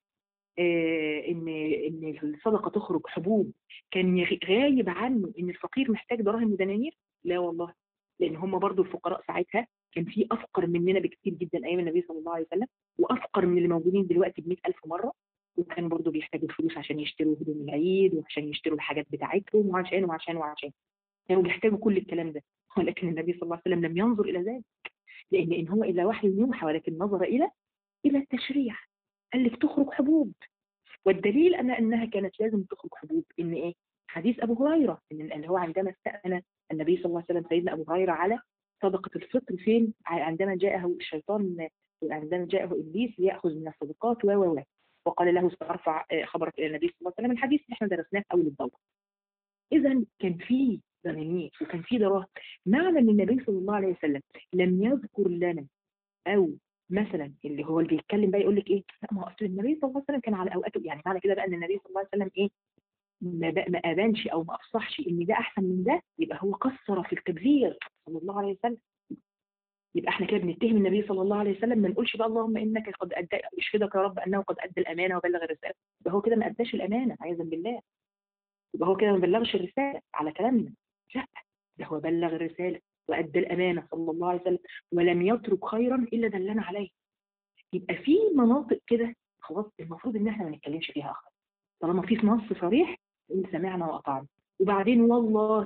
آه ان ان الصدقه تخرج حبوب كان يغ- غايب عنه ان الفقير محتاج دراهم ودنانير لا والله لان هم برضو الفقراء ساعتها كان في افقر مننا بكتير جدا ايام النبي صلى الله عليه وسلم وافقر من اللي موجودين دلوقتي ب ألف مره وكانوا برضو بيحتاجوا فلوس عشان يشتروا هدوم العيد وعشان يشتروا الحاجات بتاعتهم وعشان وعشان وعشان كانوا بيحتاجوا كل الكلام ده ولكن النبي صلى الله عليه وسلم لم ينظر الى ذلك لان ان هو الا وحي يوحى ولكن نظر الى الى التشريع قال لك تخرج حبوب والدليل أن أنها كانت لازم تخرج حبوب إن إيه؟ حديث أبو هريرة إن اللي هو عندما استأذن النبي صلى الله عليه وسلم سيدنا أبو هريرة على صدقة الفطر فين؟ عندما جاءه الشيطان عندما جاءه إبليس ليأخذ من الصدقات و و و وقال له سأرفع خبرك إلى النبي صلى الله عليه وسلم الحديث اللي احنا درسناه في أول الدورة. إذا كان في دنانير وكان في دراهم معنى ان النبي صلى الله عليه وسلم لم يذكر لنا او مثلا اللي هو اللي بيتكلم بقى يقول لك ايه لا ما هو اصل النبي صلى الله عليه وسلم كان على اوقاته يعني معنى كده بقى ان النبي صلى الله عليه وسلم ايه ما, بقى ما ابانش او ما افصحش ان ده احسن من ده يبقى هو قصر في التبليغ صلى الله عليه وسلم يبقى احنا كده بنتهم النبي صلى الله عليه وسلم ما نقولش بقى اللهم انك قد ادى اشهدك يا رب انه قد ادى الامانه وبلغ الرساله يبقى هو كده ما اداش الامانه عياذا بالله يبقى هو كده ما بلغش الرساله على كلامنا لا ده هو بلغ الرساله وادى الامانه صلى الله عليه وسلم ولم يترك خيرا الا دلنا عليه يبقى في مناطق كده خلاص المفروض ان احنا ما نتكلمش فيها اخر طالما في نص صريح نقول سمعنا واطعنا وبعدين والله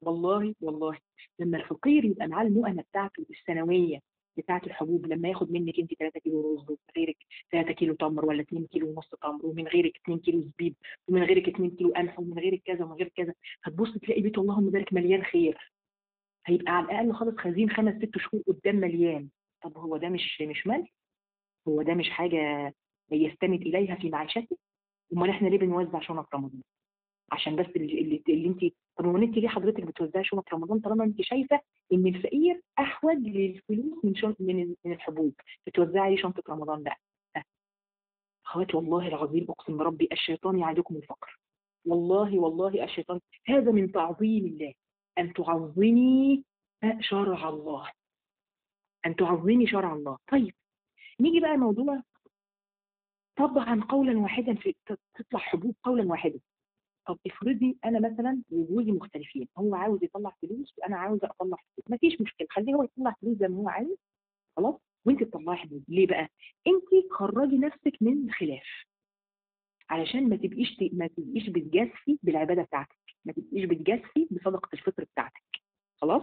والله والله لما الفقير يبقى معاه المؤنه بتاعته السنويه بتاعه الحبوب لما ياخد منك انت 3 كيلو رز ومن غيرك 3 كيلو تمر ولا 2 كيلو ونص تمر ومن غيرك 2 كيلو زبيب ومن غيرك 2 كيلو قمح ومن غيرك كذا ومن غيرك كذا هتبص تلاقي بيت اللهم بارك مليان خير هيبقى على الاقل خالص خزين خمس ست شهور قدام مليان طب هو ده مش مش مال هو ده مش حاجه يستند اليها في معيشته امال احنا ليه بنوزع شنط رمضان عشان بس اللي, اللي, اللي انت طب هو انت ليه حضرتك بتوزعي شنط رمضان طالما انت شايفه ان الفقير احوج للفلوس من شنط من من الحبوب بتوزعي شنطه رمضان بقى اخواتي والله العظيم اقسم بربي الشيطان يعدكم الفقر والله والله الشيطان هذا من تعظيم الله ان تعظمي شرع الله ان تعظمي شرع الله طيب نيجي بقى موضوع طبعا قولا واحدا في تطلع حبوب قولا واحدا طب افرضي انا مثلا وجوزي مختلفين هو عاوز يطلع فلوس وانا عاوزه اطلع فلوس مفيش مشكله خليه هو يطلع فلوس زي ما هو عايز خلاص وانت تطلعي حبوب ليه بقى انت خرجي نفسك من خلاف علشان ما تبقيش ما تبقيش بتجازفي بالعباده بتاعتك ما تبقيش بتجازفي بصدقه الفطر بتاعتك خلاص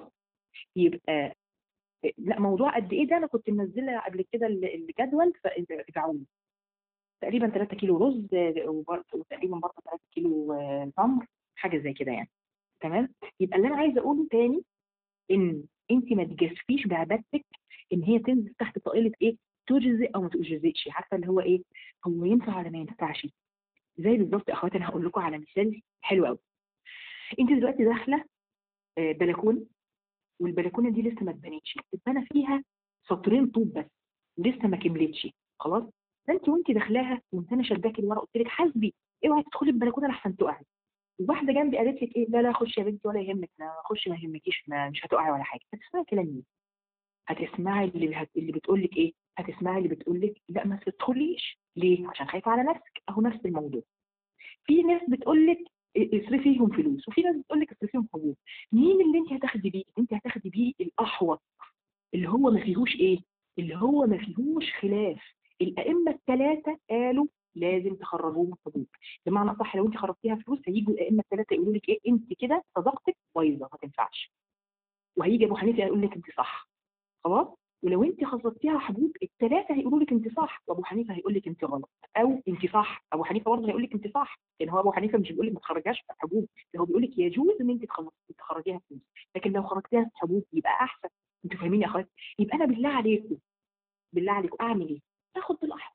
يبقى لا موضوع قد ايه ده انا كنت منزله قبل كده الجدول فرجعوا لي تقريبا 3 كيلو رز وتقريبا برضه 3 كيلو تمر حاجه زي كده يعني تمام يبقى اللي انا عايزه اقوله تاني ان انت ما تجازفيش بعبادتك ان هي تنزل تحت طائله ايه تجزئ او ما تجزئش عارفه اللي هو ايه هو ينفع ولا ما ينفعش زي بالظبط يا اخواتي انا هقول لكم على مثال حلو قوي انت دلوقتي داخله بلكونه والبلكونه دي لسه ما اتبنتش اتبنى فيها سطرين طوب بس لسه ما كملتش خلاص فانت وانت داخلاها وانت انا شداكي لورا قلت لك حاسبي اوعي تدخلي البلكونه لحسن تقعي واحده جنبي قالت لك ايه لا لا خشي يا بنتي ولا يهمك لا خشي ما يهمكيش ما مش هتقعي ولا حاجه هتسمعي كلام مين هتسمعي اللي هت... اللي بتقول لك ايه هتسمعي اللي بتقول لك لا ما تدخليش ليه عشان خايفه على نفسك اهو نفس الموضوع في ناس بتقول لك اصرفيهم فلوس وفي ناس بتقول لك اصرفيهم حبوب مين اللي انت هتاخدي بيه انت هتاخدي بيه الاحوط اللي هو ما فيهوش ايه اللي هو ما فيهوش خلاف الائمه الثلاثه قالوا لازم تخرجوهم حبوب بمعنى صح لو انت خرجتيها فلوس هيجوا الائمه الثلاثه يقولوا لك ايه انت كده صدقتك بايظه ما تنفعش وهيجي ابو حنيفه يقول لك انت صح خلاص ولو انت خصصتيها حبوب الثلاثه هيقولوا لك انت صح وابو حنيفه هيقول لك انت غلط او انت صح ابو حنيفه برضه هيقول لك انت صح لان هو ابو حنيفه مش بيقول لك ما تخرجهاش حبوب هو بيقول لك يجوز ان انت تخرجيها فلوس لكن لو خرجتيها حبوب يبقى احسن انتوا فاهمين يا اخوات يبقى انا بالله عليكم بالله عليكم اعمل ايه اخد بالاحوط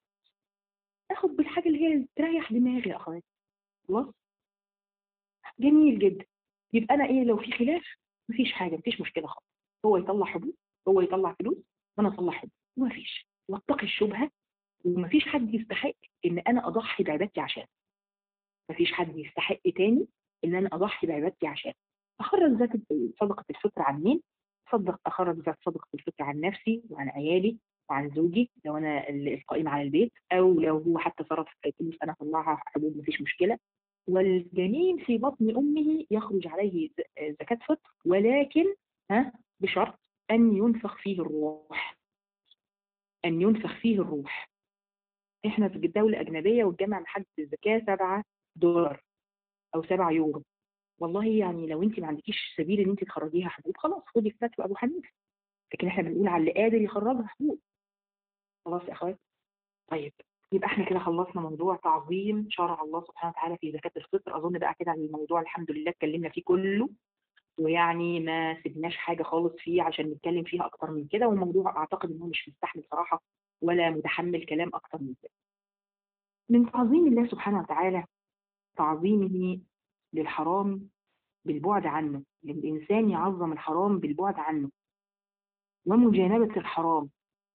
اخد بالحاجه اللي هي تريح دماغي يا اخوات خلاص جميل جدا يبقى انا ايه لو في خلاف مفيش حاجه مفيش مشكله خالص هو يطلع حبوب هو يطلع فلوس وانا اطلع حبوب مفيش واتقي الشبهه ومفيش حد يستحق ان انا اضحي بعبادتي عشان مفيش حد يستحق تاني ان انا اضحي بعبادتي عشان اخرج زكاه صدقه الفطر عن مين صدق اخرج زكاه صدقه الفطر عن نفسي وعن عيالي وعن زوجي لو انا القائم على البيت او لو هو حتى صرف فلوس انا اطلعها حبوب مفيش مشكله والجنين في بطن امه يخرج عليه زكاه فطر ولكن ها بشرط ان ينفخ فيه الروح ان ينفخ فيه الروح احنا في دولة اجنبية والجامع محدد الزكاة 7 دولار او 7 يورو والله يعني لو انت ما عندكيش سبيل ان انت تخرجيها حبوب خلاص خدي فتوى ابو حنيفه لكن احنا بنقول على اللي قادر يخرجها حبوب خلاص يا اخوات طيب يبقى احنا كده خلصنا موضوع تعظيم شرع الله سبحانه وتعالى في زكاة الفطر اظن بقى كده الموضوع الحمد لله اتكلمنا فيه كله ويعني ما سبناش حاجة خالص فيه عشان نتكلم فيها اكتر من كده والموضوع اعتقد انه مش مستحمل صراحة ولا متحمل كلام اكتر من كده من تعظيم الله سبحانه وتعالى تعظيمه للحرام بالبعد عنه الإنسان يعظم الحرام بالبعد عنه ومجانبة الحرام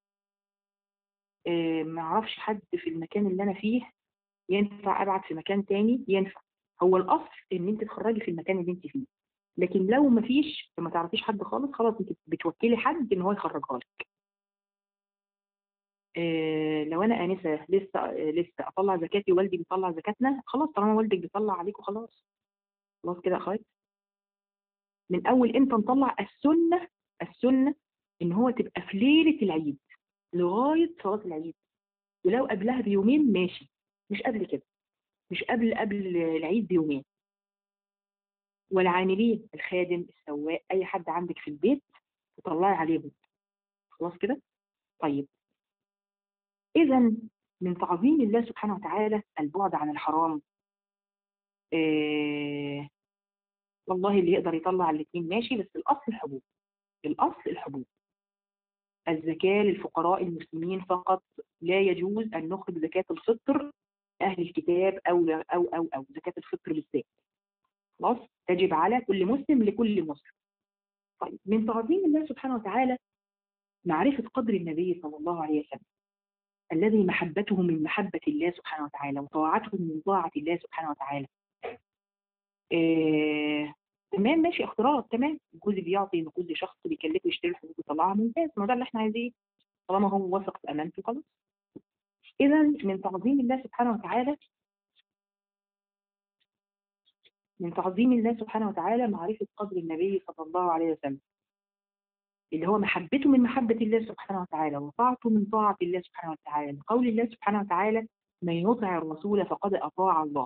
آه ما اعرفش حد في المكان اللي أنا فيه ينفع أبعد في مكان تاني ينفع هو الأصل إن أنت تخرجي في المكان اللي أنت فيه لكن لو ما فيش ما تعرفيش حد خالص خلاص أنت بتوكلي حد إن هو يخرجها لك إيه لو انا انسه لسه لسه اطلع زكاتي والدي بيطلع زكاتنا خلاص طالما والدك بيطلع عليكم خلاص خلاص كده يا اخوات من اول امتى نطلع السنه السنه ان هو تبقى في ليله العيد لغايه صلاه العيد ولو قبلها بيومين ماشي مش قبل كده مش قبل قبل العيد بيومين والعاملين الخادم السواق اي حد عندك في البيت تطلعي عليهم خلاص كده طيب اذا من تعظيم الله سبحانه وتعالى البعد عن الحرام آه والله اللي يقدر يطلع الاثنين ماشي بس الاصل الحبوب الاصل الحبوب الزكاة للفقراء المسلمين فقط لا يجوز أن نخرج زكاة الفطر أهل الكتاب أو أو أو أو زكاة الفطر بالذات خلاص تجب على كل مسلم لكل مسلم طيب من تعظيم الله سبحانه وتعالى معرفة قدر النبي صلى الله عليه وسلم الذي محبته من محبة الله سبحانه وتعالى وطاعته من طاعة الله سبحانه وتعالى آه، تمام ماشي اختراق تمام جوزي بيعطي لكل شخص بيكلفه يشتري الحبوب ويطلعها ممتاز ما ده اللي احنا عايزين طالما هو واثق في امانته خلاص اذا من تعظيم الله سبحانه وتعالى من تعظيم الله سبحانه وتعالى معرفة قدر النبي صلى الله عليه وسلم اللي هو محبته من محبة الله سبحانه وتعالى وطاعته من طاعة الله سبحانه وتعالى قول الله سبحانه وتعالى من يطع الرسول فقد أطاع الله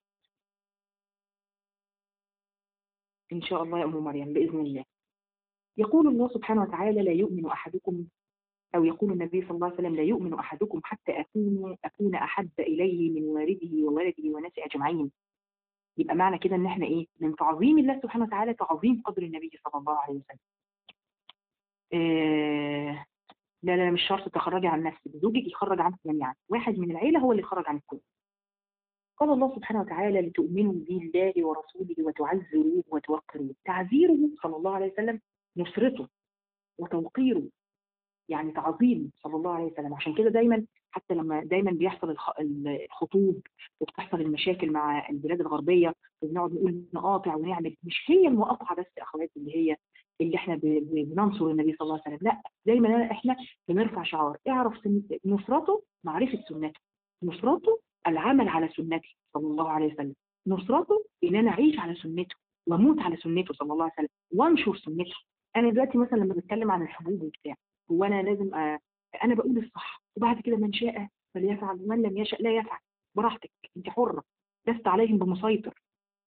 إن شاء الله يا أم مريم بإذن الله يقول الله سبحانه وتعالى لا يؤمن أحدكم أو يقول النبي صلى الله عليه وسلم لا يؤمن أحدكم حتى أكون أكون أحب إليه من والده وولده وناس أجمعين يبقى معنى كده إن إحنا إيه من تعظيم الله سبحانه وتعالى تعظيم قدر النبي صلى الله عليه وسلم آه لا لا مش شرط تخرجي عن نفسك زوجك يخرج عنك جميعا واحد من العيلة هو اللي يخرج عن الكل قال الله سبحانه وتعالى لتؤمنوا بالله ورسوله وتعزروه وتوقروه تعزيره صلى الله عليه وسلم نصرته وتوقيره يعني تعظيم صلى الله عليه وسلم عشان كده دايما حتى لما دايما بيحصل الخطوب وبتحصل المشاكل مع البلاد الغربيه وبنقعد نقول نقاطع ونعمل مش هي المقاطعه بس يا اخواتي اللي هي اللي احنا بننصر النبي صلى الله عليه وسلم لا دايما احنا بنرفع شعار اعرف نصرته معرفه سنته نصرته العمل على سنته صلى الله عليه وسلم نصرته ان انا اعيش على سنته واموت على سنته صلى الله عليه وسلم وانشر سنته انا دلوقتي مثلا لما بتكلم عن الحبوب وبتاع هو انا لازم أ... انا بقول الصح وبعد كده من شاء فليفعل ومن لم يشاء لا يفعل براحتك انت حره لست عليهم بمسيطر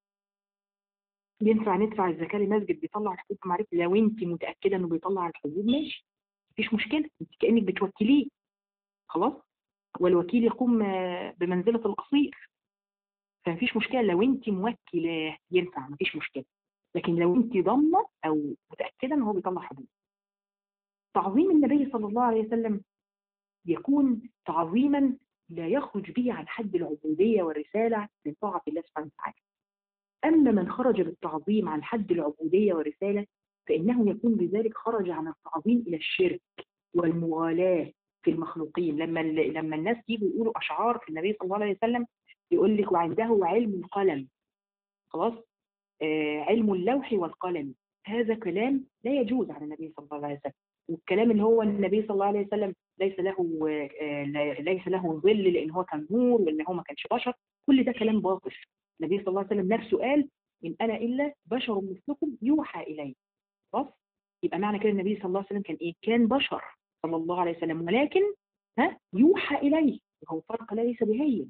ينفع ندفع الزكاه لمسجد بيطلع الحبوب معرفة لو انت متاكده انه بيطلع الحبوب ماشي مفيش مشكله انت كانك بتوكليه خلاص والوكيل يقوم بمنزله القصير فمفيش مشكله لو انت موكله ينفع مفيش مشكله لكن لو انت ضامنه او متاكده ان هو بيطلع حبوب تعظيم النبي صلى الله عليه وسلم يكون تعظيما لا يخرج به عن حد العبوديه والرساله من طاعه الله سبحانه وتعالى اما من خرج بالتعظيم عن حد العبوديه والرساله فانه يكون بذلك خرج عن التعظيم الى الشرك والمغالاه في المخلوقين لما لما الناس يجوا يقولوا اشعار في النبي صلى الله عليه وسلم يقول لك وعنده علم القلم خلاص آه علم اللوح والقلم هذا كلام لا يجوز على النبي صلى الله عليه وسلم والكلام اللي هو النبي صلى الله عليه وسلم ليس له آه ليس له ظل لان هو كان نور وان هو ما كانش بشر كل ده كلام باطل النبي صلى الله عليه وسلم نفسه قال ان انا الا بشر مثلكم يوحى الي خلاص يبقى معنى كده النبي صلى الله عليه وسلم كان ايه كان بشر صلى الله عليه وسلم ولكن ها يوحى اليه وهو فرق ليس بهين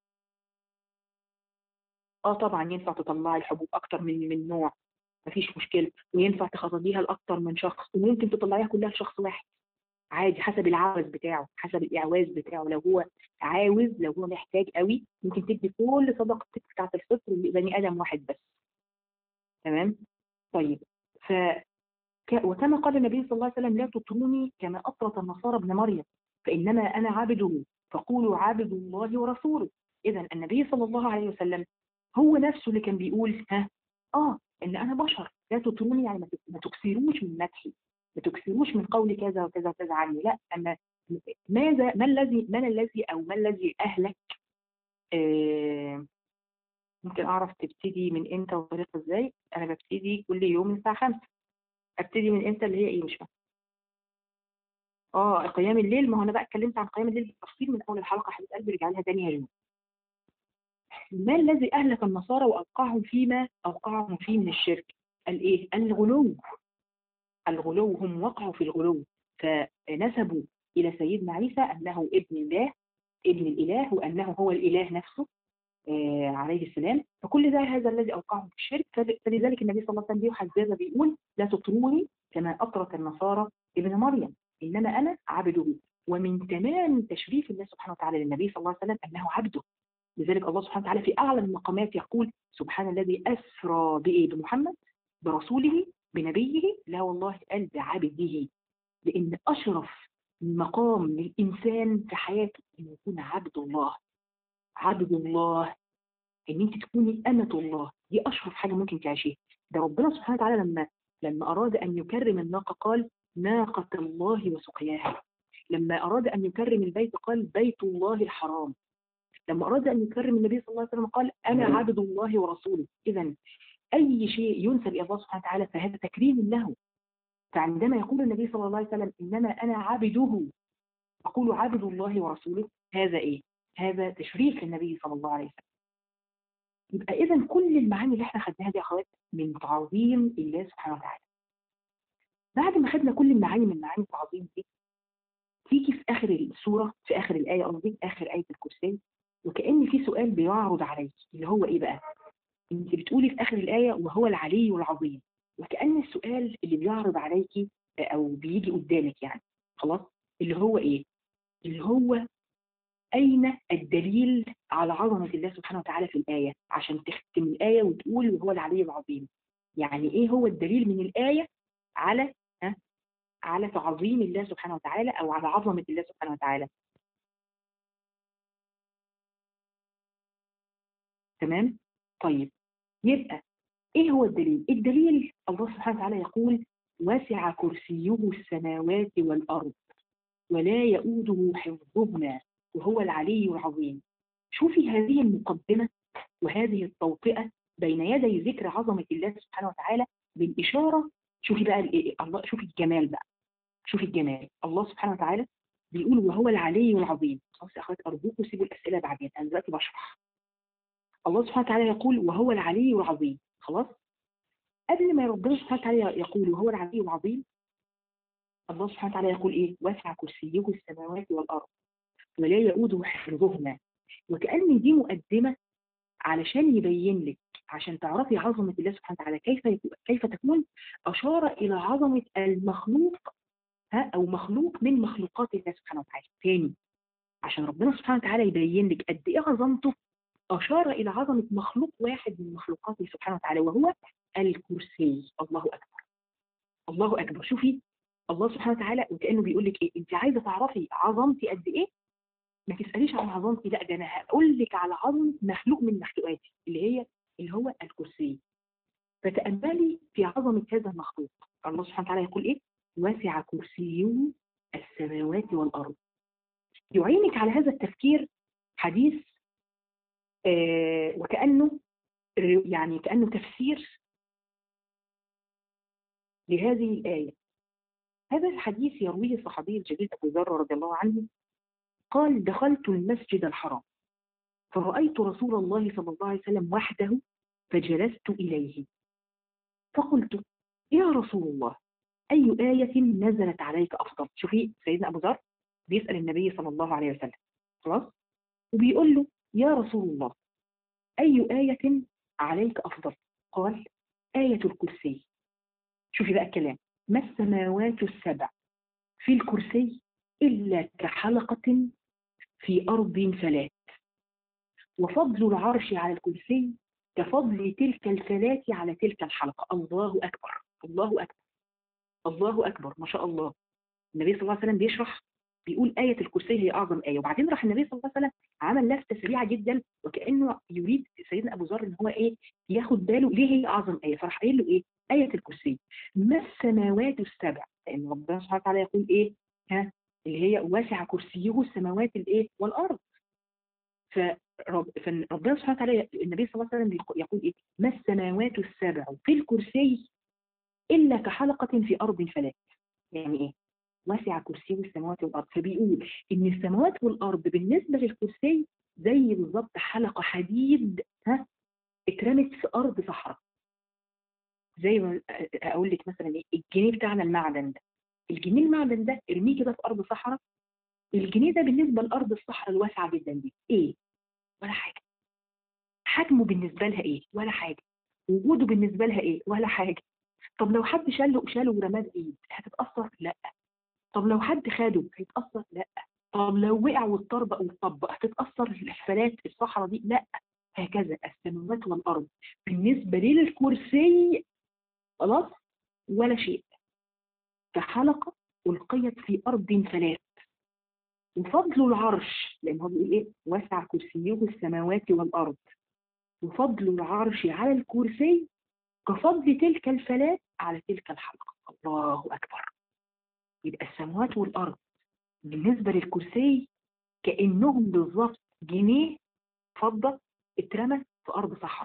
اه طبعا ينفع تطلعي الحبوب اكتر من من نوع مفيش مشكله وينفع تخرجيها لاكتر من شخص وممكن تطلعيها كلها لشخص واحد عادي حسب العوز بتاعه حسب الاعواز بتاعه لو هو عاوز لو هو محتاج قوي ممكن تدي كل صدقتك بتاعه الفطر لبني ادم واحد بس تمام طيب ف وكما قال النبي صلى الله عليه وسلم لا تطروني كما اطرت النصارى ابن مريم فانما انا عبده فقولوا عبد الله ورسوله اذا النبي صلى الله عليه وسلم هو نفسه اللي كان بيقول ها اه ان انا بشر لا تطروني يعني ما تكسروش من مدحي ما تكسروش من قول كذا وكذا وكذا عني لا انا ماذا ما الذي من الذي او ما الذي اهلك آه ممكن اعرف تبتدي من امتى وطريقه ازاي انا ببتدي كل يوم من الساعه 5 ابتدي من امتى اللي هي ايه مش فاهمه اه قيام الليل ما هو انا بقى اتكلمت عن قيام الليل بالتفصيل من اول الحلقه حبيب قلبي رجع لها تاني يا يوم ما الذي اهلك النصارى واوقعهم فيما اوقعهم فيه من الشرك قال ايه الغلو الغلو هم وقعوا في الغلو فنسبوا الى سيدنا عيسى انه ابن الله ابن الاله وانه هو الاله نفسه آه عليه السلام فكل ده هذا الذي اوقعهم في الشرك فل- فلذلك النبي صلى الله عليه وسلم بيحذر بيقول لا تطروني كما اطرت النصارى ابن مريم انما انا عبده ومن تمام تشريف الله سبحانه وتعالى للنبي صلى الله عليه وسلم انه عبده لذلك الله سبحانه وتعالى في اعلى المقامات يقول سبحان الذي اسرى بايه بمحمد برسوله بنبيه لا والله قال بعبده لان اشرف مقام للانسان في حياته انه يكون عبد الله عبد الله ان انت تكوني امه الله دي اشرف حاجه ممكن تعيشيها ده ربنا سبحانه وتعالى لما لما اراد ان يكرم الناقه قال ناقه الله وسقياها لما اراد ان يكرم البيت قال بيت الله الحرام لما اراد ان يكرم النبي صلى الله عليه وسلم قال انا عبد الله ورسوله اذا اي شيء ينسب الى الله سبحانه وتعالى فهذا تكريم له فعندما يقول النبي صلى الله عليه وسلم انما انا عبده اقول عبد الله ورسوله هذا ايه هذا تشريف للنبي صلى الله عليه وسلم يبقى اذا كل المعاني اللي احنا خدناها دي يا اخوات من تعظيم الله سبحانه وتعالى بعد ما خدنا كل المعاني من معاني التعظيم دي تيجي في اخر السوره في اخر الايه قصدي اخر ايه الكرسي وكان في سؤال بيعرض عليك اللي هو ايه بقى انت بتقولي في اخر الايه وهو العلي العظيم وكان السؤال اللي بيعرض عليكي او بيجي قدامك يعني خلاص اللي هو ايه اللي هو أين الدليل على عظمة الله سبحانه وتعالى في الآية عشان تختم الآية وتقول وهو العلي العظيم يعني إيه هو الدليل من الآية على ها على تعظيم الله سبحانه وتعالى أو على عظمة الله سبحانه وتعالى تمام طيب يبقى إيه هو الدليل الدليل الله سبحانه وتعالى يقول وسع كرسيه السماوات والأرض ولا يؤوده حفظهما وهو العلي العظيم شوفي هذه المقدمة وهذه التوطئة بين يدي ذكر عظمة الله سبحانه وتعالى بالإشارة شوفي بقى ال- الله شوفي الجمال بقى شوفي الجمال الله سبحانه وتعالى بيقول وهو العلي العظيم خلاص يا اخوات ارجوكم سيبوا الاسئله بعدين انا دلوقتي بشرح الله سبحانه وتعالى يقول وهو العلي العظيم خلاص قبل ما ربنا سبحانه وتعالى يقول وهو العلي العظيم الله سبحانه وتعالى يقول ايه وسع كرسيه السماوات والارض ولا يؤوده حفظهما وكأن دي مقدمة علشان يبين لك عشان تعرفي عظمة الله سبحانه وتعالى كيف يكون كيف تكون أشار إلى عظمة المخلوق ها أو مخلوق من مخلوقات الله سبحانه وتعالى تاني عشان ربنا سبحانه وتعالى يبين لك قد إيه عظمته أشار إلى عظمة مخلوق واحد من مخلوقاته سبحانه وتعالى وهو الكرسي الله أكبر الله أكبر شوفي الله سبحانه وتعالى وكأنه بيقول لك إيه أنت عايزة تعرفي عظمتي قد إيه ما تسأليش عن عظمتي لا ده أنا هقول لك على عظمة مخلوق من مخلوقاتي اللي هي اللي هو الكرسي فتأملي في عظمة هذا المخلوق الله سبحانه وتعالى يقول إيه وسع كرسيه السماوات والأرض يعينك على هذا التفكير حديث آه وكأنه يعني كأنه تفسير لهذه الآية هذا الحديث يرويه الصحابي الجليل أبو ذر رضي الله عنه قال دخلت المسجد الحرام فرأيت رسول الله صلى الله عليه وسلم وحده فجلست إليه فقلت يا رسول الله أي آية نزلت عليك أفضل شوفي سيدنا أبو ذر بيسأل النبي صلى الله عليه وسلم خلاص وبيقول له يا رسول الله أي آية عليك أفضل قال آية الكرسي شوفي بقى الكلام ما السماوات السبع في الكرسي إلا كحلقة في أرض فلات وفضل العرش على الكرسي كفضل تلك الفلاة على تلك الحلقة الله أكبر الله أكبر الله أكبر ما شاء الله النبي صلى الله عليه وسلم بيشرح بيقول آية الكرسي هي أعظم آية وبعدين راح النبي صلى الله عليه وسلم عمل لفتة سريعة جدا وكأنه يريد سيدنا أبو ذر إن هو إيه ياخد باله ليه هي أعظم آية فراح قايل له إيه آية الكرسي ما السماوات السبع لأن ربنا سبحانه وتعالى يقول إيه ها اللي هي واسع كرسيه السماوات الإيه والأرض فرب فربنا سبحانه وتعالى النبي صلى الله عليه وسلم يقول إيه ما السماوات السبع في الكرسي إلا كحلقة في أرض فلات يعني إيه واسع كرسيه السماوات والأرض فبيقول إن السماوات والأرض بالنسبة للكرسي زي بالظبط حلقة حديد ها اترمت في أرض صحراء زي ما أقول لك مثلا إيه الجنيه بتاعنا المعدن ده الجنيه المعدن ده ارميه كده في أرض صحراء الجنيه ده بالنسبة لأرض الصحراء الواسعة جدا دي إيه؟ ولا حاجة حجمه بالنسبة لها ايه ولا حاجة وجوده بالنسبة لها ايه ولا حاجة طب لو حد شاله شاله ورماه بايد هتتأثر لا طب لو حد خده هيتأثر لا طب لو وقع واضطرب او اتطبق هتتأثر الحفلات الصحراء دي لا هكذا السماوات والأرض بالنسبة للكرسي خلاص ولا شيء كحلقة ألقيت في أرض فلات وفضل العرش لأن هو بيقول إيه وسع كرسيه السماوات والأرض وفضل العرش على الكرسي كفضل تلك الفلات على تلك الحلقة الله أكبر يبقى السماوات والأرض بالنسبة للكرسي كأنهم بالظبط جنيه فضة اترمى في أرض صحراء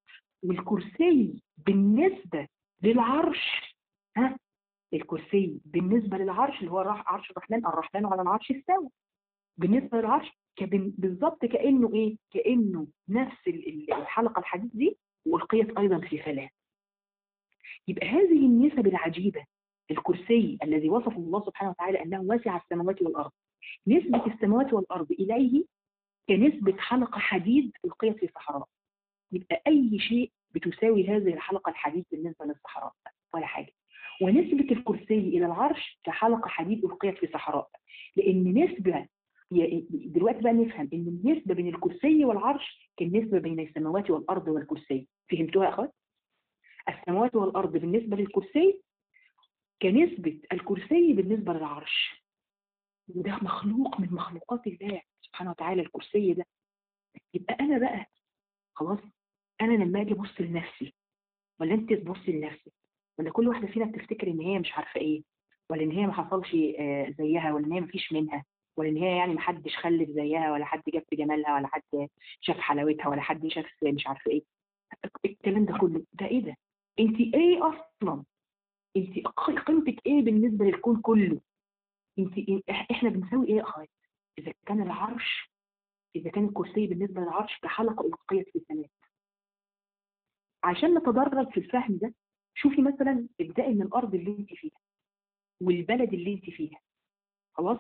والكرسي بالنسبة للعرش ها الكرسي بالنسبة للعرش اللي هو عرش الرحمن الرحمن على العرش استوى بالنسبة للعرش بالظبط كأنه ايه كأنه نفس الحلقة الحديث دي والقيت ايضا في فلاة يبقى هذه النسب العجيبة الكرسي الذي وصفه الله سبحانه وتعالى انه واسع السماوات والارض نسبة السماوات والارض اليه كنسبة حلقة حديد القيت في صحراء يبقى اي شيء بتساوي هذه الحلقة الحديد بالنسبة للصحراء ولا حاجة ونسبة الكرسي إلى العرش كحلقة حديد ألقيت في صحراء لأن نسبة دلوقتي بقى نفهم ان النسبة بين الكرسي والعرش كالنسبة بين السماوات والأرض والكرسي فهمتوها يا أخوات؟ السماوات والأرض بالنسبة للكرسي كنسبة الكرسي بالنسبة للعرش وده مخلوق من مخلوقات الله سبحانه وتعالى الكرسي ده يبقى أنا بقى خلاص أنا لما أجي أبص لنفسي ولا أنت تبصي لنفسك ولا كل واحدة فينا بتفتكر إن هي مش عارفة إيه ولا إن هي ما حصلش زيها ولا إن هي ما فيش منها ولا ان هي يعني محدش خلف زيها ولا حد جاب في جمالها ولا حد شاف حلاوتها ولا حد شاف مش عارفه ايه الكلام ده كله ده ايه ده انت ايه اصلا انت قيمتك ايه بالنسبه للكون كله انت احنا بنساوي ايه يا اخوات اذا كان العرش اذا كان الكرسي بالنسبه للعرش كحلقه القيت في السماء عشان نتدرج في الفهم ده شوفي مثلا ابدأي من الارض اللي انت فيها والبلد اللي انت فيها خلاص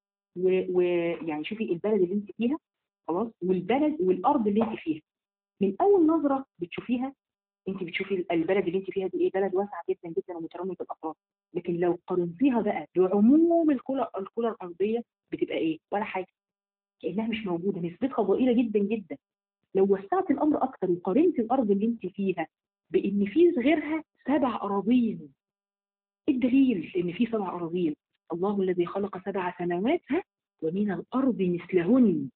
ويعني شوفي البلد اللي انت فيها خلاص والبلد والارض اللي انت فيها من اول نظره بتشوفيها انت بتشوفي البلد اللي انت فيها دي ايه بلد واسعه جدا جدا ومتراميه الاطراف لكن لو قارنتيها بقى بعموم الكره الكره الارضيه بتبقى ايه ولا حاجه كانها مش موجوده نسبتها ضئيله جدا جدا لو وسعت الامر اكتر وقارنت الارض اللي انت فيها بان في غيرها سبع اراضين الدليل ان في سبع اراضين الله الذي خلق سبع سماوات ومن الأرض مثلهن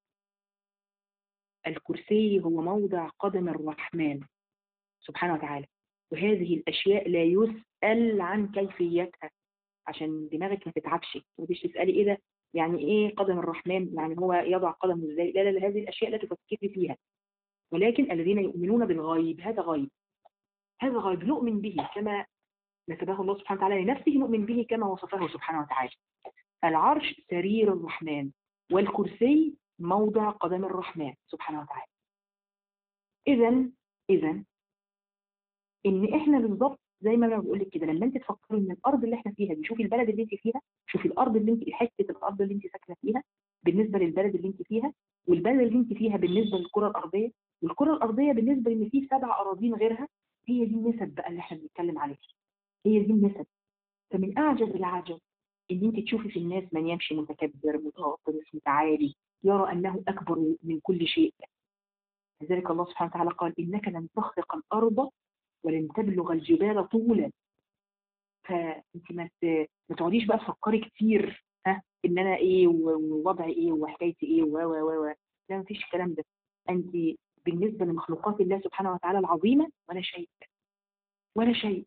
الكرسي هو موضع قدم الرحمن سبحانه وتعالى وهذه الأشياء لا يسأل عن كيفيتها عشان دماغك ما تتعبش ما تجيش تسألي إيه ده يعني إيه قدم الرحمن يعني هو يضع قدمه إزاي لا لا لا هذه الأشياء لا تفكري فيها ولكن الذين يؤمنون بالغيب هذا غيب هذا غيب نؤمن به كما نسبه الله سبحانه وتعالى لنفسه نؤمن به كما وصفه سبحانه وتعالى العرش سرير الرحمن والكرسي موضع قدم الرحمن سبحانه وتعالى اذا اذا ان احنا بالظبط زي ما انا بقول لك كده لما انت تفكري ان الارض اللي احنا فيها دي شوفي البلد اللي انت فيها شوفي الارض اللي انت حته الارض اللي انت ساكنه فيها بالنسبه للبلد اللي انت فيها والبلد اللي انت فيها بالنسبه للكره الارضيه والكره الارضيه بالنسبه ان في سبع اراضين غيرها هي دي النسب بقى اللي احنا بنتكلم عليها هي دي النسب فمن اعجب العجب ان انت تشوفي في الناس من يمشي متكبر متغطرس متعالي يرى انه اكبر من كل شيء لذلك الله سبحانه وتعالى قال انك لن تخرق الارض ولن تبلغ الجبال طولا فانت ما ما تقعديش بقى تفكري كتير ها ان انا ايه ووضعي ايه وحكايتي ايه و و و لا مفيش الكلام ده انت بالنسبه لمخلوقات الله سبحانه وتعالى العظيمه ولا شيء ولا شيء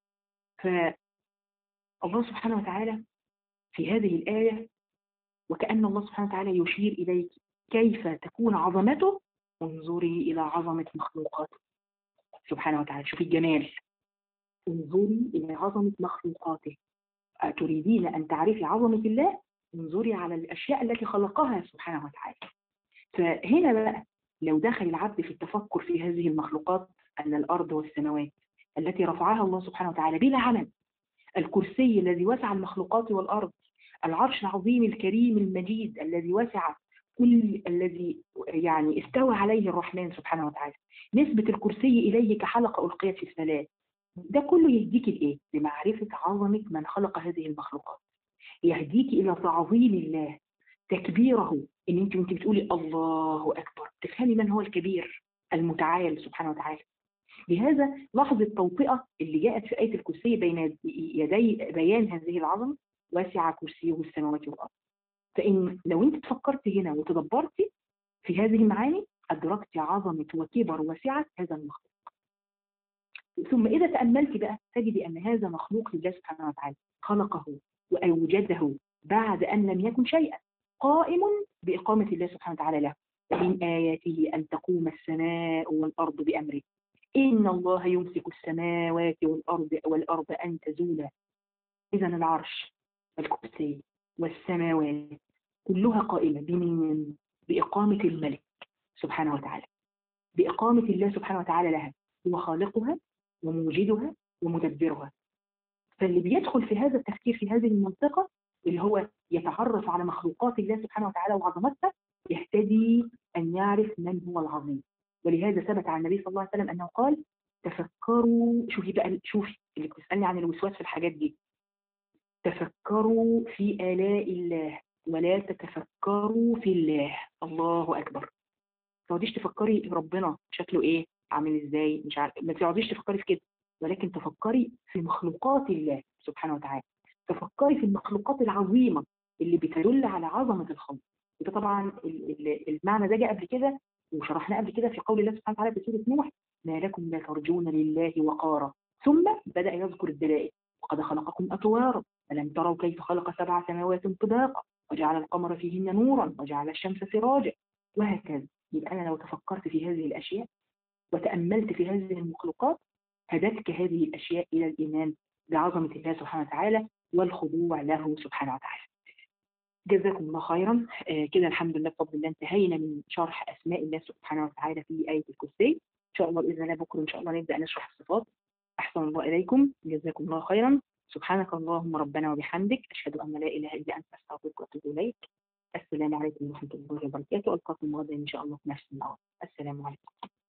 فالله سبحانه وتعالى في هذه الآية وكأن الله سبحانه وتعالى يشير إليك كيف تكون عظمته انظري إلى عظمة مخلوقاته سبحانه وتعالى شوفي الجمال انظري إلى عظمة مخلوقاته تريدين أن تعرفي عظمة الله انظري على الأشياء التي خلقها سبحانه وتعالى فهنا بقى لو دخل العبد في التفكر في هذه المخلوقات أن الأرض والسماوات التي رفعها الله سبحانه وتعالى بلا عمل الكرسي الذي وسع المخلوقات والأرض العرش العظيم الكريم المجيد الذي وسع كل الذي يعني استوى عليه الرحمن سبحانه وتعالى نسبة الكرسي إليه كحلقة ألقيت في السماء ده كله يهديك لإيه؟ لمعرفة عظمة من خلق هذه المخلوقات يهديك إلى تعظيم الله تكبيره إن أنت وأنت بتقولي الله أكبر تفهمي من هو الكبير المتعال سبحانه وتعالى لهذا لحظة التوطئة اللي جاءت في آية الكرسي بين يدي بيان هذه العظمة واسع كرسيه السماوات والأرض فإن لو أنت تفكرت هنا وتدبرت في هذه المعاني أدركت عظمة وكبر وسعة هذا المخلوق ثم إذا تأملت بقى تجد أن هذا مخلوق لله سبحانه وتعالى خلقه وأوجده بعد أن لم يكن شيئا قائم بإقامة الله سبحانه وتعالى له ومن آياته أن تقوم السماء والأرض بأمره إن الله يمسك السماوات والأرض والأرض أن تزولا إذا العرش والكرسي والسماوات كلها قائمة بمين؟ بإقامة الملك سبحانه وتعالى بإقامة الله سبحانه وتعالى لها هو خالقها وموجدها ومدبرها فاللي بيدخل في هذا التفكير في هذه المنطقة اللي هو يتعرف على مخلوقات الله سبحانه وتعالى وعظمتها يهتدي أن يعرف من هو العظيم ولهذا ثبت عن النبي صلى الله عليه وسلم أنه قال تفكروا شوفي بقى شوفي اللي بتسألني عن الوسواس في الحاجات دي تفكروا في آلاء الله ولا تتفكروا في الله الله أكبر ما تقعديش تفكري ربنا شكله إيه عامل إزاي مش عارف ما تقعديش تفكري في كده ولكن تفكري في مخلوقات الله سبحانه وتعالى تفكري في المخلوقات العظيمة اللي بتدل على عظمة الخلق وده طبعا المعنى ده جاء قبل كده وشرحناه قبل كده في قول الله سبحانه وتعالى في سورة نوح ما لكم لا ترجون لله وقارا ثم بدأ يذكر الدلائل وقد خلقكم أطوارا ألم تروا كيف خلق سبع سماوات طباقا وجعل القمر فيهن نورا وجعل الشمس سراجا وهكذا يبقى أنا لو تفكرت في هذه الأشياء وتأملت في هذه المخلوقات هدتك هذه الأشياء إلى الإيمان بعظمة الله سبحانه وتعالى والخضوع له سبحانه وتعالى جزاكم الله خيرا آه كده الحمد لله بفضل الله انتهينا من شرح أسماء الله سبحانه وتعالى في آية الكرسي إن شاء الله بإذن الله بكرة إن شاء الله نبدأ نشرح الصفات أحسن الله إليكم جزاكم الله خيرا سبحانك اللهم ربنا وبحمدك أشهد أن لا إله إلا أنت أستغفرك وأتوب إليك السلام عليكم ورحمة الله وبركاته ألقاكم غدا إن شاء الله في نفس الموعد السلام عليكم